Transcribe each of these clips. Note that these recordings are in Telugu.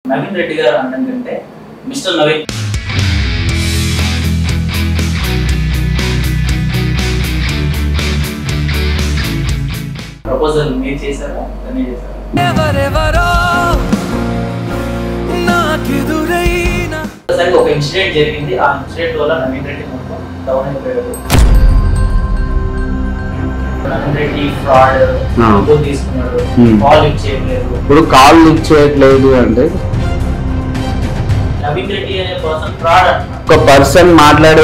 నవీన్ రెడ్డి గారు అనడం కంటే మిస్టర్ నవీన్ ప్రపోజల్ మీరు చేశారా తనే చేశారా ఎవరెవరో నాకెదురైనా ఒకసారి ఒక ఇన్సిడెంట్ జరిగింది ఆ ఇన్సిడెంట్ వల్ల నవీన్ రెడ్డి మొత్తం డౌన్ అయిపోయాడు నవీన్ రెడ్డి ఫ్రాడ్ ఆ. డబ్బులు తీసుకున్నాడు Hmm. కాల్ లిఫ్ట్ చేయలేదు ఇప్పుడు కాల్ లిఫ్ట్ చేయట్లేదు అంటే నవీన్ రెడ్డి అనే పర్సన్ ఫ్రాడ్ అంటున్నాడు ఒక పర్సన్ మాట్లాడే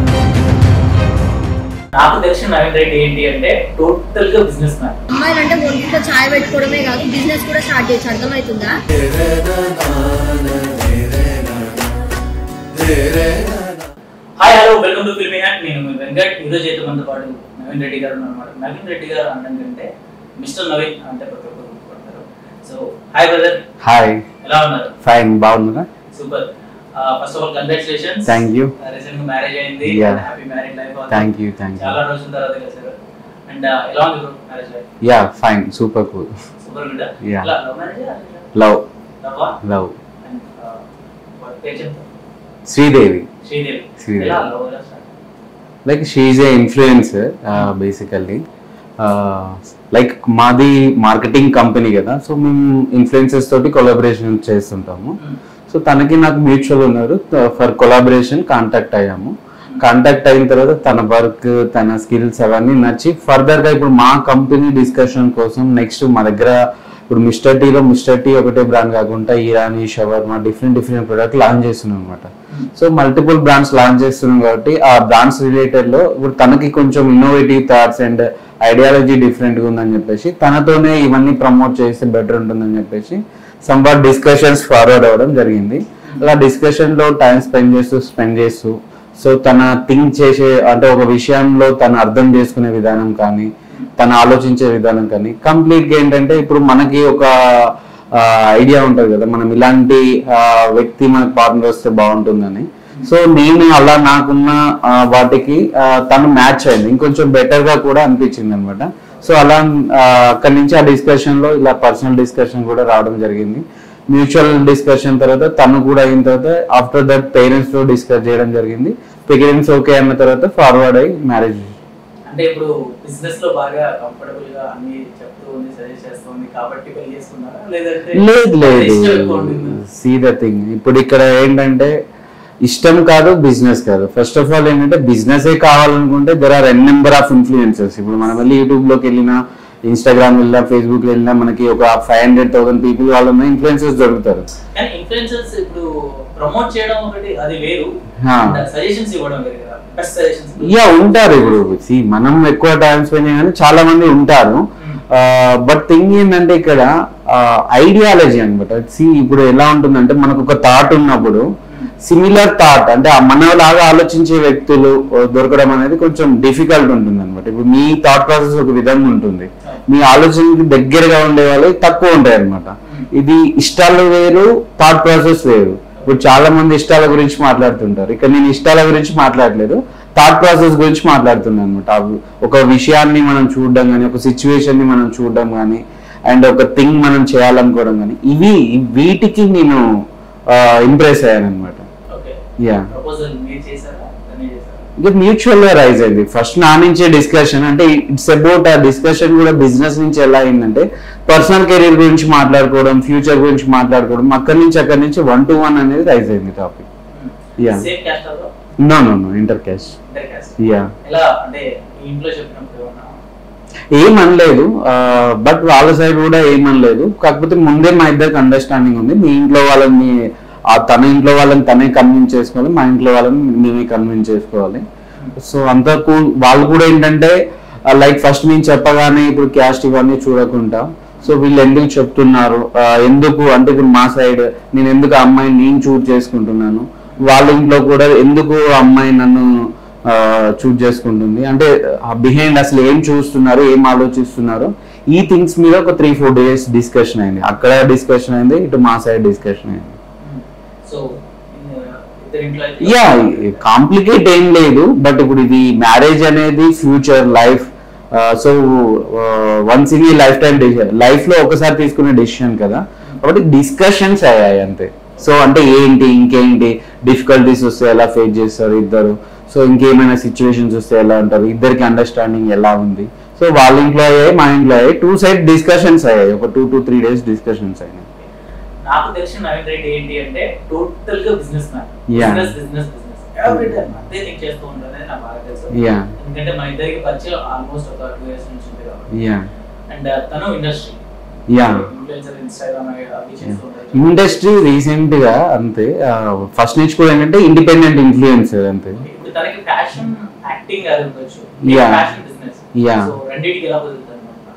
నాకు తెలిసిన నవీన్ రెడ్డి ఏంటి అంటే టోటల్ గా బిజినెస్ మ్యాన్ అమ్మాయిలంటే ఒంటితో ఛాయ్ పెట్టుకోవడమే కాదు బిజినెస్ కూడా స్టార్ట్ చేయొచ్చు అర్థమవుతుందా hi hello welcome to Filmy Hat నేను మీ వెంకట్ ఈరోజు అయితే మనతో పాటు నవీన్ రెడ్డి గారు అన్నమాట నవీన్ రెడ్డి గారు అనడం కంటే మిస్టర్ నవీన్ అంటే ప్రతి ఒక్కరు గుర్తుపడతారు సో హాయ్ బ్రదర్ హాయ్ ఎలా ఉన్నారు ఫైన్ బాగున్నారా super first of all congratulations Thank you. Recent గా మ్యారేజ్ అయింది Yeah. Happy marriage life thank you thank you చాలా రోజుల తర్వాత కలిసారు అండ్ ఎలా ఉంది marriage life yeah fine super cool super good Yeah. ఎలా లవ్ మ్యారేజ్ లవ్ లవ్వా లవ్ అండ్ పేరు చెప్తా శ్రీదేవి శ్రీదేవి శ్రీదేవి. ఎలా లవ్ ఎలా start like she a influencer basically like మాది మార్కెటింగ్ కంపెనీ కదా సో మేము ఇన్ఫ్లుయెన్సర్స్ తోటి కొలాబరేషన్ చేస్తుంటాము సో తనకి నాకు మ్యూచువల్ ఉన్నారు ఫర్ కొలాబరేషన్ కాంటాక్ట్ అయ్యాము కాంటాక్ట్ అయిన తర్వాత తన వర్క్ తన స్కిల్స్ అవన్నీ నచ్చి ఫర్దర్ గా ఇప్పుడు మా కంపెనీ డిస్కషన్ కోసం నెక్స్ట్ మా దగ్గర ఇప్పుడు మిస్టర్ టీలో మిస్టర్ టీ ఒకటే బ్రాండ్ కాకుండా Irani shawarma different different product launch చేస్తున్నాం అనమాట సో మల్టిపుల్ బ్రాండ్స్ లాంచ్ చేస్తున్నాం కాబట్టి ఆ బ్రాండ్స్ రిలేటెడ్ లో ఇప్పుడు తనకి కొంచెం innovative thoughts and ideology different గా ఉందని చెప్పేసి తనతోనే ఇవన్నీ ప్రమోట్ చేస్తే బెటర్ ఉంటుందని చెప్పేసి సంవాట్ డిస్కషన్స్ ఫార్వర్డ్ అవ్వడం జరిగింది అలా డిస్కషన్ లో టైం స్పెండ్ చేస్తూ స్పెండ్ చేస్తూ సో తన థింక్ చేసే అంటే ఒక విషయంలో తను అర్థం చేసుకునే విధానం కానీ తను ఆలోచించే విధానం కానీ కంప్లీట్ గా ఏంటంటే ఇప్పుడు మనకి ఒక ఐడియా ఉంటది కదా మనం ఇలాంటి ఆ, వ్యక్తి మనకు పార్ట్నర్ వస్తే బాగుంటుందని సో నేను అలా నాకున్న ఆ, వాటికి ఆ, తను మ్యాచ్ అయింది ఇంకొంచెం బెటర్ గా కూడా అనిపించింది అనమాట సో అలా ఆ, అక్కడి నుంచి ఆ డిస్కషన్ లో ఇలా పర్సనల్ డిస్కషన్ కూడా రావడం జరిగింది మ్యూచువల్ డిస్కషన్ తర్వాత తను కూడా అయిన తర్వాత ఆఫ్టర్ దట్ పేరెంట్స్ తో డిస్కస్ చేయడం జరిగింది పేరెంట్స్ ఓకే అన్న తర్వాత ఫార్వర్డ్ అయ్యి మ్యారేజ్ అంటే ఇప్పుడు బిజినెస్ లో బాగా కంఫర్టబుల్ గా అన్ని చెప్తూ ఉంది సజెస్ట్ చేస్తూ ఉంది కాబట్టి పెళ్లి చేసుకున్నారా లేదంటే లేదు ఇష్టం లేదు ఎక్కువ ఉండిందా? సీ ద థింగ్ ఇప్పుడు ఇక్కడ ఏంటంటే ఇష్టం కాదు బిజినెస్ కాదు ఫస్ట్ ఆఫ్ ఆల్ ఏంటంటే బిజినెస్ ఏ కావాలనుకుంటే there are n number of influences ఇప్పుడు మనం వెళ్ళి యూట్యూబ్ లోకి వెళ్ళినా ఇన్స్టాగ్రామ్ వెళ్ళినా ఫేస్బుక్ వెళ్ళినా మనకి ఒక ఫైవ్ హండ్రెడ్ థౌసండ్ పీపుల్ వాళ్ళు ఇన్ఫ్లుయెన్సెస్ దొరుకుతారు కానీ ఇన్ఫ్లుయెన్సర్స్ ఇప్పుడు ప్రమోట్ చేయడం ఒకటి అది వేరు హా. సజెషన్స్ ఇవ్వడం వేరు కదా బెస్ట్ సజెషన్స్ యా ఉంటారు ఇప్పుడు see, మనం ఎక్కువ టైం స్పెండ్ కానీ చాలా మంది ఉంటారు బట్ థింగ్ ఏంటంటే ఇక్కడ ఐడియాలజీ అనమాట సి ఇప్పుడు ఎలా ఉంటుందంటే మనకు ఒక థాట్ ఉన్నప్పుడు సిమిలర్ థాట్ అంటే ఆ మనలాగా ఆలోచించే వ్యక్తులు ఆ, దొరకడం అనేది కొంచెం డిఫికల్ట్ ఉంటుంది అనమాట ఇప్పుడు మీ థాట్ ప్రాసెస్ ఒక విధంగా ఉంటుంది మీ ఆలోచనకి దగ్గరగా ఉండే వాళ్ళు తక్కువ ఉంటాయి అనమాట ఇది ఇష్టాలు వేరు థాట్ ప్రాసెస్ వేరు ఇప్పుడు చాలా మంది ఇష్టాల గురించి మాట్లాడుతుంటారు ఇక్కడ నేను ఇష్టాల గురించి మాట్లాడలేదు థాట్ ప్రాసెస్ గురించి మాట్లాడుతున్నాను అనమాట ఒక విషయాన్ని మనం చూడడం కానీ ఒక సిచ్యువేషన్ ని మనం చూడడం కానీ అండ్ ఒక థింగ్ మనం చేయాలనుకోవడం కానీ ఇవి వీటికి నేను ఇంప్రెస్ అయ్యాను అనమాట ఓకే యా ప్రపోజల్ మీరు చేశారా తనే చేశారా ఇది మ్యూచువల్ గా రైజ్ అయింది ఫస్ట్ నా నుంచే డిస్కషన్ అంటే ఇట్స్ అబౌట్ ఆ డిస్కషన్ కూడా బిజినెస్ నుంచి ఎలా అయిందంటే పర్సనల్ కెరీర్ గురించి మాట్లాడుకోవడం ఫ్యూచర్ గురించి మాట్లాడుకోవడం అక్కడి నుంచి అక్కడి నుంచి వన్ టు వన్ అనేది రైజ్ అయింది టాపిక్ Yeah. సేమ్ క్యాస్ట్ అవ్వ no no no intercaste intercaste yeah ఎలా అంటే మీ ఇంట్లో చెప్పినప్పుడు ఏమన్నా ఏమనలేదు బట్ వాళ్ళ సైడ్ కూడా ఏమనలేదు కాకపోతే ముందే మా ఇద్దరికి అండర్స్టాండింగ్ ఉంది మీ ఇంట్లో వాళ్ళని ఆ తన ఇంట్లో వాళ్ళని తనే కన్విన్స్ చేసుకోవాలి మా ఇంట్లో వాళ్ళని మేమే కన్విన్స్ చేసుకోవాలి సో అంతా కూల్ వాళ్ళు కూడా ఏంటంటే లైక్ ఫస్ట్ నేను చెప్పగానే ఇప్పుడు క్యాస్ట్ ఇవన్నీ చూడకుండా సో వీళ్ళు ఎందుకు చెప్తున్నారు ఆ, ఎందుకు అంటే ఇప్పుడు మా సైడ్ నేను ఎందుకు ఆ అమ్మాయిని నేను చూజ్ చేసుకుంటున్నాను వాళ్ళ ఇంట్లో కూడా ఎందుకు ఆ అమ్మాయి నన్ను చూజ్ చేసుకుంటుంది అంటే బిహైండ్ అసలు ఏం చూస్తున్నారు ఏం ఆలోచిస్తున్నారు ఈ థింగ్స్ మీద ఒక త్రీ ఫోర్ డేస్ డిస్కషన్ అయింది అక్కడ డిస్కషన్ అయింది ఇటు మా సైడ్ డిస్కషన్ అయింది సో ఇద్దరు ఇంట్లో అయితే యా కాంప్లికేట్ ఏం లేదు బట్ ఇప్పుడు ఇది మ్యారేజ్ అనేది future life so once in lifetime decision life లో ఒకసారి తీసుకునే డెసిషన్ కదా కాబట్టి డిస్కషన్స్ అయ్యాయి అంతే సో అంటే ఏంటి ఇంకేంటి డిఫికల్టీస్ వస్తే ఎలా ఫేస్ చేస్తారు ఇద్దరు సో ఇంకేమైనా సిచ్యువేషన్స్ వస్తే ఎలా ఉంటారు ఇద్దరికి అండర్స్టాండింగ్ ఎలా ఉంది సో వాళ్ళ ఇంట్లో అయ్యాయి మా ఇంట్లో అయ్యాయి టూ సైడ్ డిస్కషన్స్ అయ్యాయి ఒక two to three days discussions అయినాయి నాకు తెలిసిన నవీన్ రెడ్డి ఏంటి అంటే టోటల్ గా businessman Yeah. Business business business every time అంతే థింక్ చేస్తూ ఉంటాను నాకు బాగా తెలుసు యా ఎందుకంటే మన ఇద్దరికి పరిచయం ఆల్మోస్ట్ ఒక టూ ఇయర్స్ నుంచి ఉంది కాబట్టి యా అండ్ తను ఇండస్ట్రీ యా ఇన్ఫ్లుయెన్సర్ ఇన్స్టాగ్రామ్ అవి చేస్తూ ఉంటారు ఇండస్ట్రీ రీసెంట్ గా అంతే ఫస్ట్ నుంచి కూడా ఏంటంటే ఇండిపెండెంట్ ఇన్ఫ్లుయెన్సర్ అంతే ఇప్పుడు తనకి ప్యాషన్ యాక్టింగ్ అది ఉండొచ్చు Yeah. Passion business Yeah. So రెండింటికి ఎలా కుదురుతుంది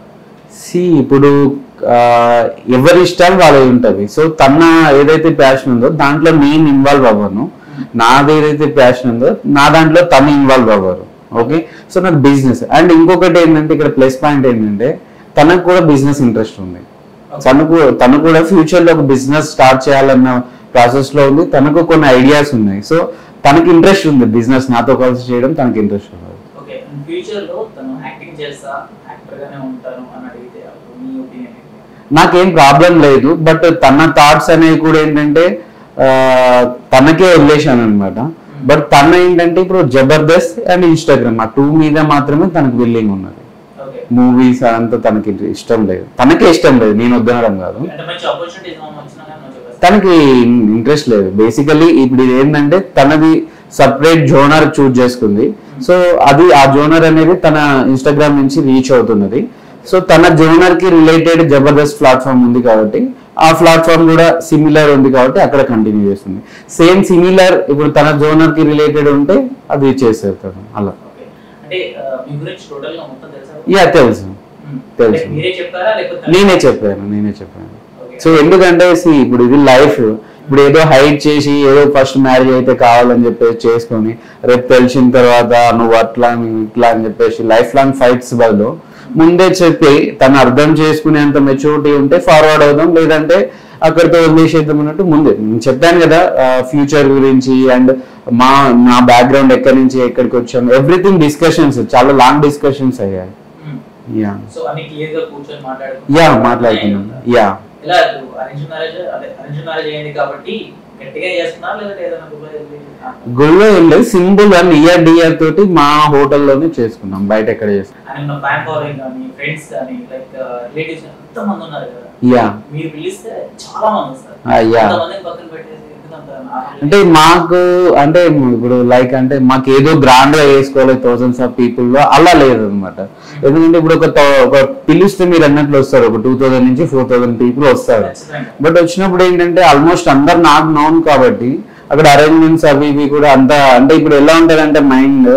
సి ఇప్పుడు ఆ, ఎవరి ఇష్టాలు వాళ్ళవి ఉంటవి సో తన ఏదైతే ప్యాషన్ ఉందో దాంట్లో నేను ఇన్వాల్వ్ అవ్వను నాది ఏదైతే ప్యాషన్ ఉందో నా దాంట్లో తను ఇన్వాల్వ్ అవ్వరు ఓకే సో నాకు బిజినెస్ అండ్ ఇంకొకటి ఏంటంటే ఇక్కడ ప్లస్ పాయింట్ ఏంటంటే తనకు కూడా బిజినెస్ ఇంట్రెస్ట్ ఉంది తనకు తను కూడా ఫ్యూచర్ లో ఒక బిజినెస్ స్టార్ట్ చేయాలన్న ప్రాసెస్ లో ఉంది తనకు కొన్ని ఐడియాస్ ఉన్నాయి సో తనకి ఇంట్రెస్ట్ ఉంది బిజినెస్ నాతో కలిసి చేయడం తనకి ఇంట్రెస్ట్ ఉంది ఓకే ఫ్యూచర్ లో తను యాక్టింగ్ చేస్తా యాక్టర్ గానే ఉంటాను అని అడిగితే అప్పుడు మీ ఒపీనియన్ నాకేం ప్రాబ్లం లేదు బట్ తన థాట్స్ అనేవి కూడా ఏంటంటే ఆ, తనకే వదిలేశాను అనమాట బట్ తన ఏంటంటే ఇప్పుడు జబర్దస్త్ అండ్ ఇన్స్టాగ్రామ్ ఆ టూ మీద మాత్రమే తనకు విల్లింగ్ ఉన్నది ఓకే మూవీస్ అదంతా తనకి ఇష్టం లేదు తనకే ఇష్టం లేదు నేను వద్దనడం కాదు అంటే మంచి ఆపర్చునిటీస్ వచ్చినా కానీ నువ్వు చెప్పేస్తా తనకి ఇంట్రెస్ట్ లేదు బేసికల్లీ ఇప్పుడు ఇది ఏంటంటే తనది సపరేట్ జోనర్ చూజ్ చేసుకుంది సో అది ఆ జోనర్ అనేది తన ఇన్స్టాగ్రామ్ నుంచి రీచ్ అవుతున్నది సో తన జోనర్ కి రిలేటెడ్ జబర్దస్త్ ప్లాట్ఫామ్ ఉంది కాబట్టి ఆ ప్లాట్ఫామ్ కూడా సిమిలర్ ఉంది కాబట్టి అక్కడ కంటిన్యూ చేస్తుంది సేమ్ సిమిలర్ ఇప్పుడు తన జోనర్ కి రిలేటెడ్ ఉంటే అది చేసేది తను అలా ఓకే అంటే ఆ, మీ గురించి టోటల్ గా మొత్తం తెలుసా యా తెలుసు మ్మ్. తెలుసు. అంటే మీరే చెప్పారా లేకపోతే నేనే చెప్పాను నేనే చెప్పాను ఓకే. సో ఎందుకంటే see, ఇప్పుడు ఇది లైఫ్ ఇప్పుడు ఏదో హైట్ చేసి ఏదో ఫస్ట్ మ్యారేజ్ అయితే కావాలని చెప్పేసి చేసుకొని రేపు తెలిసిన తర్వాత నువ్వు అట్లా నువ్వు ఇట్లా అని చెప్పేసి లైఫ్ లాంగ్ ఫైట్స్ బదులు ముందే చెప్పి తను అర్థం చేసుకునేంత మెచ్యూరిటీ ఉంటే ఫార్వర్డ్ అవుదాం లేదంటే అక్కడితో వదిలేసేద్దాం అన్నట్టు ముందే నేను చెప్పాను కదా ఫ్యూచర్ గురించి అండ్ మా నా బ్యాక్గ్రౌండ్ ఎక్కడి నుంచి ఎక్కడికి వచ్చాము ఎవ్రీథింగ్ డిస్కషన్స్ చాలా లాంగ్ డిస్కషన్స్ అయ్యాయి మ్మ్. యా సో అన్ని క్లియర్ గా కూర్చొని మాట్లాడుకుంటున్నాం యా మాట్లాడుతున్నాం యా ఎలా అరేంజ్ మ్యారేజ్ అదే అరేంజ్ మ్యారేజ్ అయింది కాబట్టి గట్టిగా చేస్తున్నా లేదంటే ఏదైనా గుళ్ళో వెళ్ళి ఆ, గుళ్ళో ఏం లేదు సింపుల్ గా నియర్ డియర్ తోటి మా హోటల్లోనే చేసుకున్నాం బయట ఎక్కడ చేసుకున్నాం ఆయన ఉన్న ఫ్యాన్ ఫాలోయింగ్ కానీ ఫ్రెండ్స్ కానీ లైక్ రిలేటివ్స్ ఎంత మంది ఉన్నారు కదా యా మీరు పిలిస్తే చాలా మంది వస్తారు ఆ, yeah. అంతమందిని పక్కన పెట్టేసి ఎందుకంత నార్మల్ అంటే మాకు అంటే ఇప్పుడు లైక్ అంటే మాకు ఏదో గ్రాండ్ గా వేసుకోవాలి థౌసండ్స్ ఆఫ్ పీపుల్ లో అలా లేదు అనమాట ఎందుకంటే ఇప్పుడు ఒక థౌ- ఒక పిలిస్తే మీరు అన్నట్లు వస్తారు ఒక టూ థౌసండ్ నుంచి ఫోర్ థౌసండ్ పీపుల్ వస్తారు ఖచ్చితంగా. బట్ వచ్చినప్పుడు ఏంటంటే ఆల్మోస్ట్ అందరు నాకు నౌన్ కాబట్టి అక్కడ అరేంజ్మెంట్స్ అవి ఇవి కూడా అంత అంటే ఇప్పుడు ఎలా ఉంటదంటే మైండ్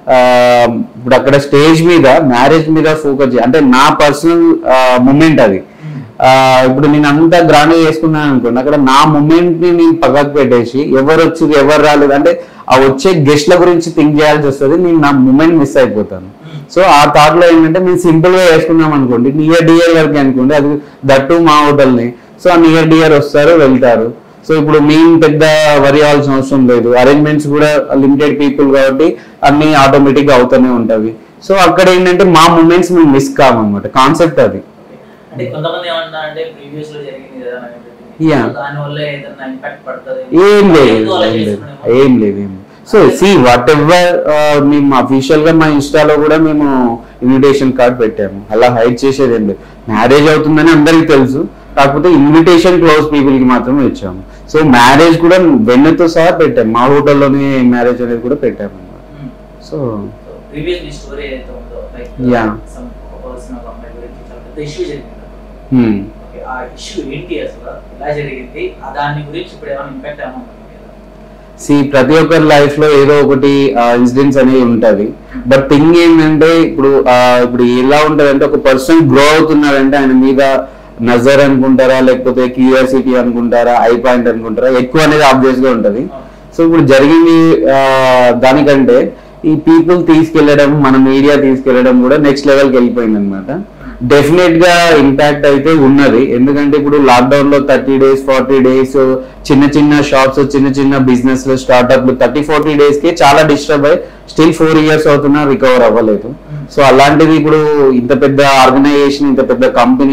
ఇప్పుడు అక్కడ స్టేజ్ మీద మ్యారేజ్ మీద ఫోకస్ అంటే నా పర్సనల్ మూమెంట్ అది ఆ, ఇప్పుడు నేను అంతా గ్రాండ్ చేసుకున్నాను అనుకోండి అక్కడ నా మూమెంట్ ని నేను పక్కకు పెట్టేసి ఎవరు వచ్చి ఎవరు రాలేదు అంటే ఆ వచ్చే గెస్ట్ల గురించి థింక్ చేయాల్సి వస్తుంది నేను నా మూమెంట్ మిస్ అయిపోతాను సో ఆ థాట్ లో ఏంటంటే మేము సింపుల్ గా వేసుకున్నాం అనుకోండి నియర్ డియర్ వరకు అనుకోండి అది దట్టు మా హోటల్ని సో ఆ నియర్ డియర్ వస్తారు వెళ్తారు సో ఇప్పుడు మేము పెద్ద వరి అవ్వాల్సిన అవసరం లేదు అరేంజ్మెంట్స్ కూడా లిమిటెడ్ పీపుల్ కాబట్టి అన్ని ఆటోమేటిక్ గా అవుతూనే ఉంటవి సో అక్కడ ఏంటంటే మా మూమెంట్స్ మేము మిస్ కామన్నమాట కాన్సెప్ట్ అది అంటే కొంతమంది ఏమంటారు అంటే ప్రీవియస్ లో జరిగింది కదా నాకు Yeah. దాని వల్ల ఏదైనా ఇంపాక్ట్ పడుతుంది ఏం లేదు ఎందుకు అలా ఏం లేదు చేస్తున్నామో? ఏం లేదు ఏం సో సి వాట్ ఎవర్ మేము అఫీషియల్ గా మా ఇన్స్టాలో కూడా మేము ఇన్విటేషన్ కార్డ్ పెట్టాము అలా హైడ్ చేసేది ఏం లేదు మ్యారేజ్ అవుతుందని అందరికి తెలుసు కాకపోతే ఇన్విటేషన్ క్లోజ్ పీపుల్ కి మాత్రమే ఇచ్చాము సో మ్యారేజ్ కూడా వెన్నతో సహా పెట్టాము మా హోటల్లోనే మ్యారేజ్ అనేది కూడా పెట్టాము మ్మ్. సో సో ప్రీవియస్ మీ స్టోరీ ఏదైతే ఉందో లైక్ Yeah. సమ్ ఒక పర్సన్ ఒక అమ్మాయి గురించి చాలా పెద్ద ఇష్యూ జరిగింది hmm. ఓకే ఆ ఇష్యూ ఏంటి అసలు ఎలా జరిగింది ఆ దాని గురించి ఇప్పుడు ఏమైనా ఇంపాక్ట్ ఏమైనా ఉందా మీ మీద? సి ప్రతి ఒక్కరి లైఫ్ లో ఏదో ఒకటి ఇన్సిడెంట్స్ అనేవి ఉంటది బట్ థింగ్ ఏంటంటే ఇప్పుడు ఆ, ఇప్పుడు ఎలా ఉంటది అంటే ఒక పర్సన్ గ్రో అవుతున్నాడంటే ఆయన మీద నజర్ అనుకుంటారా లేకపోతే క్యూరియాసిటీ అనుకుంటారా ఐ పాయింట్ అనుకుంటారా ఎక్కువ అనేది ఆబ్వియస్ గా ఉంటది సో ఇప్పుడు జరిగింది ఆ, దానికంటే ఈ పీపుల్ తీసుకెళ్లడం మన మీడియా తీసుకెళ్లడం కూడా నెక్స్ట్ లెవెల్కి వెళ్ళిపోయింది అనమాట డెఫినెట్ గా ఇంపాక్ట్ అయితే ఉన్నది ఎందుకంటే ఇప్పుడు లాక్డౌన్ లో థర్టీ డేస్ ఫార్టీ డేస్ చిన్న చిన్న షాప్స్ చిన్న చిన్న బిజినెస్ లో స్టార్ట్అప్లు థర్టీ ఫార్టీ డేస్ కి చాలా డిస్టర్బ్ అయ్యి స్టిల్ ఫోర్ ఇయర్స్ అవుతున్నా రికవర్ అవ్వలేదు సో అలాంటిది ఇప్పుడు ఇంత పెద్ద ఆర్గనైజేషన్ ఇంత పెద్ద company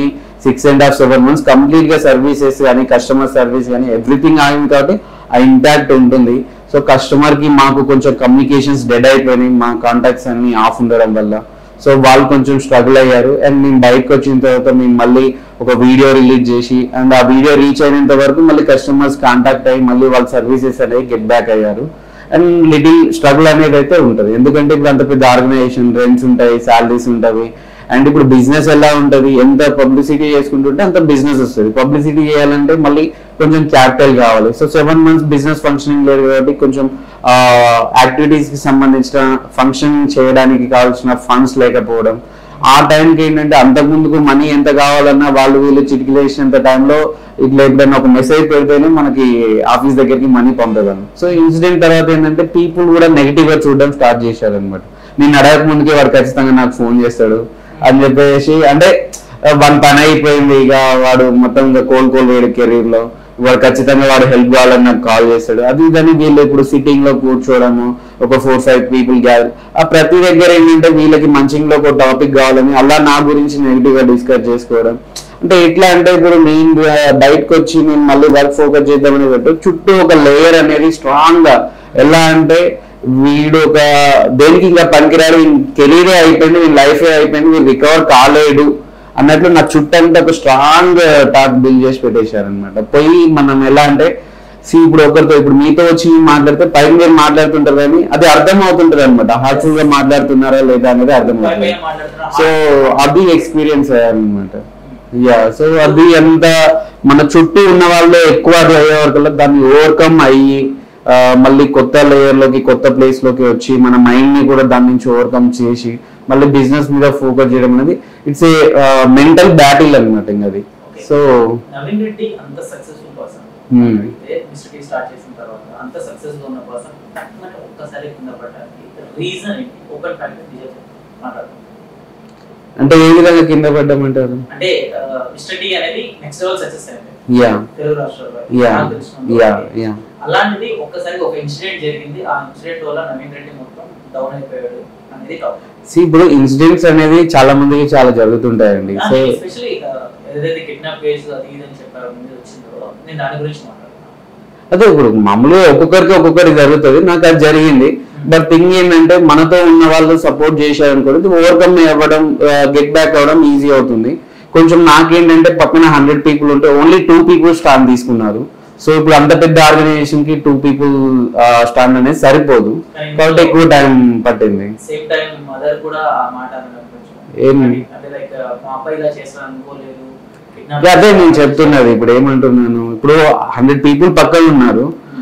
six and half seven months complete గా సర్వీసెస్ కానీ కస్టమర్ సర్వీస్ కానీ ఎవ్రీథింగ్ ఆగింది కాబట్టి ఆ ఇంపాక్ట్ ఉంటుంది సో కస్టమర్ కి మాకు కొంచెం కమ్యూనికేషన్స్ డెడ్ అయిపోయినాయి మా కాంటాక్ట్స్ అన్ని ఆఫ్ ఉండడం వల్ల సో వాళ్ళు కొంచెం స్ట్రగుల్ అయ్యారు అండ్ మేము బయటకు వచ్చిన తర్వాత మేము మళ్ళీ ఒక వీడియో రిలీజ్ చేసి అండ్ ఆ వీడియో రీచ్ అయినంత వరకు మళ్ళీ కస్టమర్స్ కాంటాక్ట్ అయ్యి మళ్ళీ వాళ్ళ సర్వీసెస్ అనేవి గెట్ బ్యాక్ అయ్యారు అండ్ లిటిల్ స్ట్రగుల్ అనేది అయితే ఉంటుంది ఎందుకంటే ఇప్పుడు అంత పెద్ద ఆర్గనైజేషన్ రెంట్స్ ఉంటాయి శాలరీస్ ఉంటాయి అండ్ ఇప్పుడు బిజినెస్ ఎలా ఉంటుంది ఎంత పబ్లిసిటీ చేసుకుంటుంటే అంత బిజినెస్ వస్తుంది పబ్లిసిటీ చేయాలంటే మళ్ళీ కొంచెం క్యాపిటల్ కావాలి so seven months business functioning లేదు కాబట్టి కొంచెం యాక్టివిటీస్ కి సంబంధించిన ఫంక్షన్ చేయడానికి కావాల్సిన ఫండ్స్ లేకపోవడం ఆ టైంకి ఏంటంటే అంతకు ముందుకు మనీ ఎంత కావాలన్నా వాళ్ళు వీళ్ళు చిటికిలేసినంత టైంలో ఇట్లా ఎప్పుడైనా ఒక మెసేజ్ పెడితేనే మనకి ఆఫీస్ దగ్గరికి మనీ పంపేదాన్ని సో ఇన్సిడెంట్ తర్వాత ఏంటంటే పీపుల్ కూడా నెగిటివ్ గా చూడడం స్టార్ట్ చేశారు అనమాట నేను అడగక ముందుకే వాడు ఖచ్చితంగా నాకు ఫోన్ చేస్తాడు అని చెప్పేసి అంటే వన్ పని అయిపోయింది ఇక వాడు మొత్తం ఇంకా కోలుకోలేడు కెరీర్ లో వాడు ఖచ్చితంగా వాడు హెల్ప్ కావాలని నాకు కాల్ చేస్తాడు అది ఇదని వీళ్ళు ఇప్పుడు సిట్టింగ్ లో కూర్చోవడము ఒక ఫోర్ ఫైవ్ పీపుల్ గ్యాదర్ ఆ ప్రతి దగ్గర ఏంటంటే వీళ్ళకి మంచింగ్ లో ఒక టాపిక్ కావాలని అలా నా గురించి నెగిటివ్ గా డిస్కస్ చేసుకోవడం అంటే ఎట్లా అంటే ఇప్పుడు నేను బయటకు వచ్చి నేను మళ్ళీ వర్క్ ఫోకస్ చేద్దామని పెట్టు చుట్టూ ఒక లేయర్ అనేది స్ట్రాంగ్ గా ఎలా అంటే వీడు ఒక దేనికి ఇంకా పనికిరాడు కెరీరే అయిపోయింది వీళ్ళ లైఫే అయిపోయింది వీడు రికవర్ కాలేడు అన్నట్లు నా చుట్టంతా ఒక స్ట్రాంగ్ టాక్ బిల్డ్ చేసి పెట్టేశారనమాట పోయి మనం ఎలా అంటే సి ఇప్పుడు ఒకరితో ఇప్పుడు మీతో వచ్చి మాట్లాడితే పైన మీరు మాట్లాడుతుంటారు కానీ అది అర్థం అవుతుంటది అనమాట హార్ట్ఫుల్ గా మాట్లాడుతున్నారా లేదా అనేది అర్థం పై అవుతుంది పైన మాట్లాడుతున్నా సో అది ఎక్స్పీరియన్స్ అయ్యారనమాట యా సో అది ఎంత మన చుట్టూ ఉన్న వాళ్ళు ఎక్కువ అది అయ్యే వరకు దాన్ని ఓవర్కమ్ అయ్యి ఆ, మళ్ళీ కొత్త లేయర్ లోకి కొత్త ప్లేస్ లోకి వచ్చి మన మైండ్ ని కూడా దాని నుంచి ఓవర్కమ్ చేసి మళ్ళీ బిజినెస్ మీద ఫోకస్ చేయడం అనేది ఇట్స్ ఏ మెంటల్ బ్యాటిల్ అనమాట ఇంకా అది సో నవీన్ రెడ్డి అంత సక్సెస్ఫుల్ పర్సన్ Hmm. అయితే మిస్టర్ టీ స్టార్ట్ చేసిన తర్వాత అంత సక్సెస్ఫుల్ ఉన్న పర్సన్ టక్కున ఒక్కసారి కింద పడడానికి రీజన్ ఏంటి ఓపెన్ ఫ్యాక్టర్ నిజం మాట్లాడుతుంది అంటే ఏ విధంగా కింద పడ్డామంటారు అంటే మిస్టర్ టీ అనేది నెక్స్ట్ లెవెల్ సక్సెస్ అయింది యా తెలుగు రాష్ట్రాల్లో యా నాకు తెలిసినంత యా వరకు. యా అలాంటిది ఒక్కసారి ఒక ఇన్సిడెంట్ జరిగింది ఆ ఇన్సిడెంట్ వల్ల నవీన్ రెడ్డి మొత్తం డౌన్ అయిపోయాడు అనేది టాప్ సి ఇప్పుడు ఇన్సిడెంట్స్ అనేది చాలా మందికి చాలా జరుగుతుంటాయండి సో ఎస్పెషల్లీ ఏదైతే కిడ్నాప్ కేసు అది ఇది అని చెప్పారు ముందు వచ్చిందో నేను దాని గురించి మాట్లాడుతున్నాను అదే ఇప్పుడు మామూలుగా ఒక్కొక్కరికి ఒక్కొక్కరికి జరుగుతుంది నాకు అది జరిగింది బట్ థింగ్ ఏంటంటే మనతో ఉన్న వాళ్ళు సపోర్ట్ చేశారనుకోండి ఓవర్కమ్ అవ్వడం గెట్ బ్యాక్ అవ్వడం ఈజీ అవుతుంది కొంచెం నాకేంటంటే పక్కన హండ్రెడ్ పీపుల్ ఉంటే ఓన్లీ టూ పీపుల్ స్టాండ్ తీసుకున్నారు సో ఇప్పుడు అంత పెద్ద ఆర్గనైజేషన్ కి టూ పీపుల్ స్టాండ్ అనేది సరిపోదు కాబట్టి ఎక్కువ టైం పట్టింది సేమ్ టైం మదర్ కూడా ఆ మాట అనడం కొంచెం ఏం? అంటే లైక్ మా అబ్బాయి ఇలా చేస్తాను అనుకోలేదు kidnap ఇక అదే నేను చెప్తున్నది ఇప్పుడు ఏమంటున్నాను ఇప్పుడు హండ్రెడ్ పీపుల్ పక్కన ఉన్నారు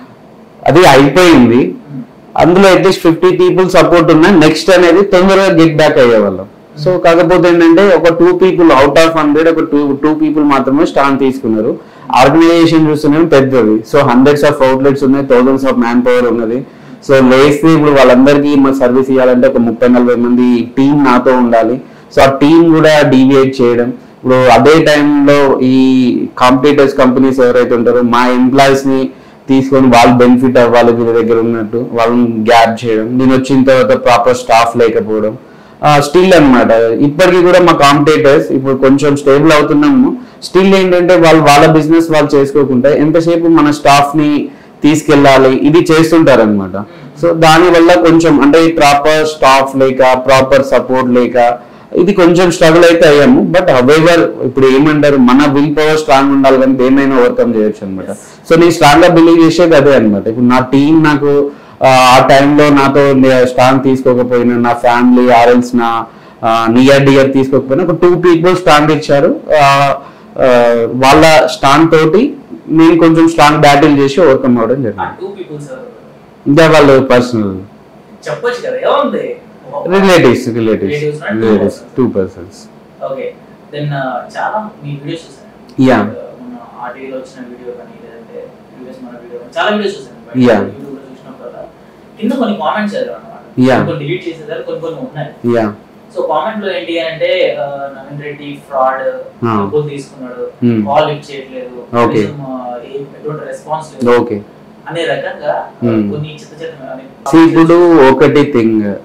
అది అయిపోయింది అందులో అట్లీస్ట్ ఫిఫ్టీ పీపుల్ సపోర్ట్ ఉన్నా నెక్స్ట్ అనేది తొందరగా గెట్ బ్యాక్ అయ్యేవాళ్ళం సో కాకపోతే ఏంటంటే ఒక two people out of hundred ఒక టూ టూ పీపుల్ మాత్రమే స్టాండ్ తీసుకున్నారు ఆర్గనైజేషన్ చూస్తేనేమో పెద్దది సో హండ్రెడ్స్ ఆఫ్ అవుట్లెట్స్ ఉన్నాయి థౌసండ్స్ ఆఫ్ మ్యాన్ పవర్ ఉన్నది సో లేస్తే ఇప్పుడు వాళ్ళందరికీ మా సర్వీస్ ఇవ్వాలంటే ఒక ముప్పై నలభై మంది టీం నాతో ఉండాలి సో ఆ టీం కూడా డీవియేట్ చేయడం ఇప్పుడు అదే టైంలో ఈ కాంపిటేటర్స్ కంపెనీస్ ఎవరైతే ఉంటారో మా ఎంప్లాయీస్ ని తీసుకొని వాళ్ళు బెనిఫిట్ అవ్వాలి వీళ్ళ దగ్గర ఉన్నట్టు వాళ్ళని గ్యాప్ చేయడం నేను వచ్చిన తర్వాత ప్రాపర్ స్టాఫ్ లేకపోవడం స్టిల్ అన్నమాట ఇప్పటికీ కూడా మా కాంపిటేటర్స్ ఇప్పుడు కొంచెం స్టేబుల్ అవుతున్నాము స్టిల్ ఏంటంటే వాళ్ళు వాళ్ళ బిజినెస్ వాళ్ళు చేసుకోకుండా ఎంతసేపు మన స్టాఫ్ ని తీసుకెళ్ళాలి ఇది చేస్తుంటారు అనమాట సో దాని వల్ల కొంచెం అంటే ప్రాపర్ స్టాఫ్ లేక ప్రాపర్ సపోర్ట్ లేక ఇది కొంచెం స్ట్రగుల్ అయితే అయ్యాము బట్ హవెవర్ ఇప్పుడు ఏమంటారు మన విల్ పవర్ స్ట్రాంగ్ ఉండాలి కానీ దేన్నైనా ఓవర్కమ్ చేయొచ్చు అనమాట సో నేను స్ట్రాంగ్ గా బిలీవ్ చేసేది అదే అనమాట ఇప్పుడు నా టీం నాకు ఆ, ఆ టైంలో నాతో స్ట్రాంగ్ తీసుకోకపోయినా నా ఫ్యామిలీ ఆర్ఎల్స్ నా నియర్ డియర్ తీసుకోకపోయినా ఒక టూ పీపుల్ స్ట్రాంగ్ ఇచ్చారు ఆ, ఆ, వాళ్ళ స్టాండ్ తోటి నేను కొంచెం స్ట్రాంగ్ బ్యాటిల్ చేసి ఓవర్కమ్ అవ్వడం ఆ జరిగింది టూ పీపుల్స్ ఇంకా వాళ్ళు పర్సనల్ చెప్పొచ్చు కదా ఏముంది relatives relatives Relatives, right? Two relatives persons. Two persons okay then చాలా మీ వీడియోస్ చూసాను Yeah. మన ఆర్టీవీలో వచ్చిన వీడియో కానీ లేదంటే ప్రీవియస్ మన వీడియో కానీ చాలా వీడియోస్ చూసాను Yeah. యూట్యూబ్ లో చూసినప్పుడు కింద కొన్ని కామెంట్స్ చదివాను అనమాట Yeah. కొన్ని డిలీట్ చేసేదారు కొన్ని కొన్ని ఉన్నాయి యా సో కామెంట్ లో ఏంటి అంటే ఆ, నవీన్ రెడ్డి ఫ్రాడ్ Ah. డబ్బులు తీసుకున్నాడు Hmm. కాల్ లిఫ్ట్ చేయట్లేదు Okay. కనీసం, ఆ, ఏ- ఎటువంటి రెస్పాన్స్ లేదు ఓకే అనే రకంగా ఆ, Hmm. కొన్ని చిత్త చిత్త See, ఇప్పుడు ఒకటి థింగ్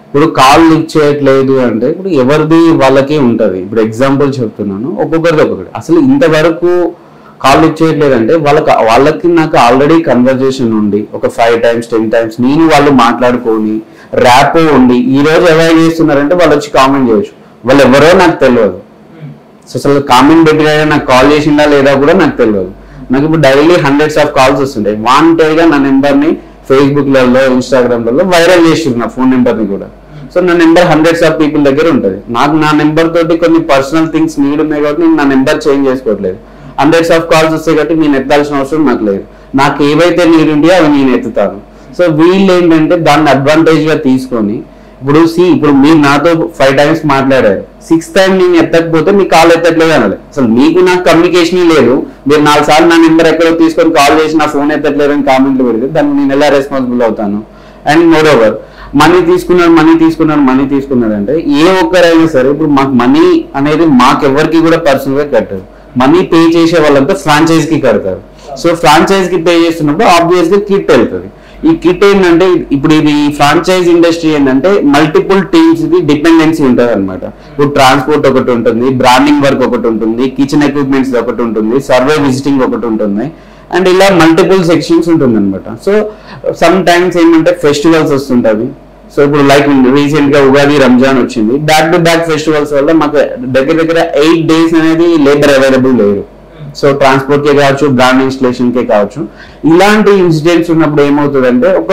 ఇప్పుడు కాల్ లిఫ్ట్ చేయట్లేదు అంటే ఇప్పుడు ఎవరిది వాళ్ళకి ఉంటది ఇప్పుడు ఎగ్జాంపుల్ చెప్తున్నాను ఒక్కొక్కరిది ఒక్కొక్కటి అసలు ఇంతవరకు కాల్ లిఫ్ట్ చేయట్లేదు అంటే వాళ్ళకి వాళ్ళకి నాకు ఆల్రెడీ కన్వర్జేషన్ ఉండి ఒక ఫైవ్ టైమ్స్ టెన్ టైమ్స్ నేను వాళ్ళు మాట్లాడుకొని ర్యాపో ఉండి ఈ రోజు అవాయిడ్ చేస్తున్నారంటే వాళ్ళు వచ్చి కామెంట్ చేయొచ్చు వాళ్ళు ఎవరో నాకు తెలియదు సో అసలు కామెంట్ పెట్టినా నాకు కాల్ చేసిందా లేదా కూడా నాకు తెలియదు నాకు ఇప్పుడు డైలీ హండ్రెడ్స్ ఆఫ్ కాల్స్ వస్తుంటాయి వాంటెడ్ గా నా నెంబర్ ని ఫేస్బుక్ లలో ఇన్స్టాగ్రామ్ లలో వైరల్ చేసి నా ఫోన్ నెంబర్ ని కూడా సో నా నెంబర్ హండ్రెడ్స్ ఆఫ్ పీపుల్ దగ్గర ఉంటుంది నాకు నా నెంబర్ తోటి కొన్ని పర్సనల్ థింగ్స్ నీడ్ ఉన్నాయి కాబట్టి నేను నా నెంబర్ చేంజ్ చేసుకోవట్లేదు హండ్రెడ్స్ ఆఫ్ కాల్స్ వస్తాయి కాబట్టి నేను ఎత్తాల్సిన అవసరం నాకు లేదు నాకు ఏవైతే నీడ్ ఉంటే అవి నేను ఎత్తుతాను సో వీళ్ళు ఏంటంటే దాన్ని అడ్వాంటేజ్ గా తీసుకొని ఇప్పుడు సి ఇప్పుడు మీరు నాతో ఫైవ్ టైమ్స్ మాట్లాడారు సిక్స్ టైం నేను ఎత్తకపోతే మీ కాల్ ఎత్తట్లేదు అనాలి అసలు మీకు నాకు కమ్యూనికేషన్ లేదు మీరు నాలుగు సార్లు నా నెంబర్ ఎక్కడో తీసుకొని కాల్ చేసి నా ఫోన్ ఎత్తట్లేదు అని కామెంట్లు పెడితే దానికి నేను ఎలా రెస్పాన్సిబుల్ అవుతాను అండ్ మోర్ ఓవర్ మనీ తీసుకున్నాడు మనీ తీసుకున్నాడు మనీ తీసుకున్నాడు అంటే ఏ ఒక్కరైనా సరే ఇప్పుడు మాకు మనీ అనేది మాకెవ్వరికి కూడా పర్సనల్ గా కట్టదు మనీ పే చేసే వాళ్ళంతా ఫ్రాంచైజ్ కి కడతారు సో ఫ్రాంచైజ్ కి పే చేస్తున్నప్పుడు ఆబ్వియస్ గా కిట్ వెళ్తుంది ఈ కిట్ ఏంటంటే ఇప్పుడు ఇది ఫ్రాంచైజ్ ఇండస్ట్రీ ఏంటంటే మల్టిపుల్ టీమ్స్ ది డిపెండెన్సీ ఉంటుంది అనమాట ఇప్పుడు ట్రాన్స్పోర్ట్ ఒకటి ఉంటుంది బ్రాండింగ్ వర్క్ ఒకటి ఉంటుంది కిచెన్ ఎక్విప్మెంట్స్ ఒకటి ఉంటుంది సర్వే విజిటింగ్ ఒకటి ఉంటుంది అండ్ ఇలా మల్టిపుల్ సెక్షన్స్ ఉంటుంది అనమాట సో సమ్ టైమ్స్ ఏంటంటే ఫెస్టివల్స్ వస్తుంటవి సో ఇప్పుడు లైక్ రీసెంట్ గా ఉగాది రంజాన్ వచ్చింది బ్యాక్ టు బ్యాక్ ఫెస్టివల్స్ వల్ల మాకు దగ్గర దగ్గర ఎయిట్ డేస్ అనేది లేబర్ అవైలబుల్ లేరు సో ట్రాన్స్పోర్ట్ కే కావచ్చు బ్రాండ్ ఇన్స్టలేషన్ కే కావచ్చు ఇలాంటి ఇన్సిడెంట్స్ ఉన్నప్పుడు ఏమవుతుందంటే ఒక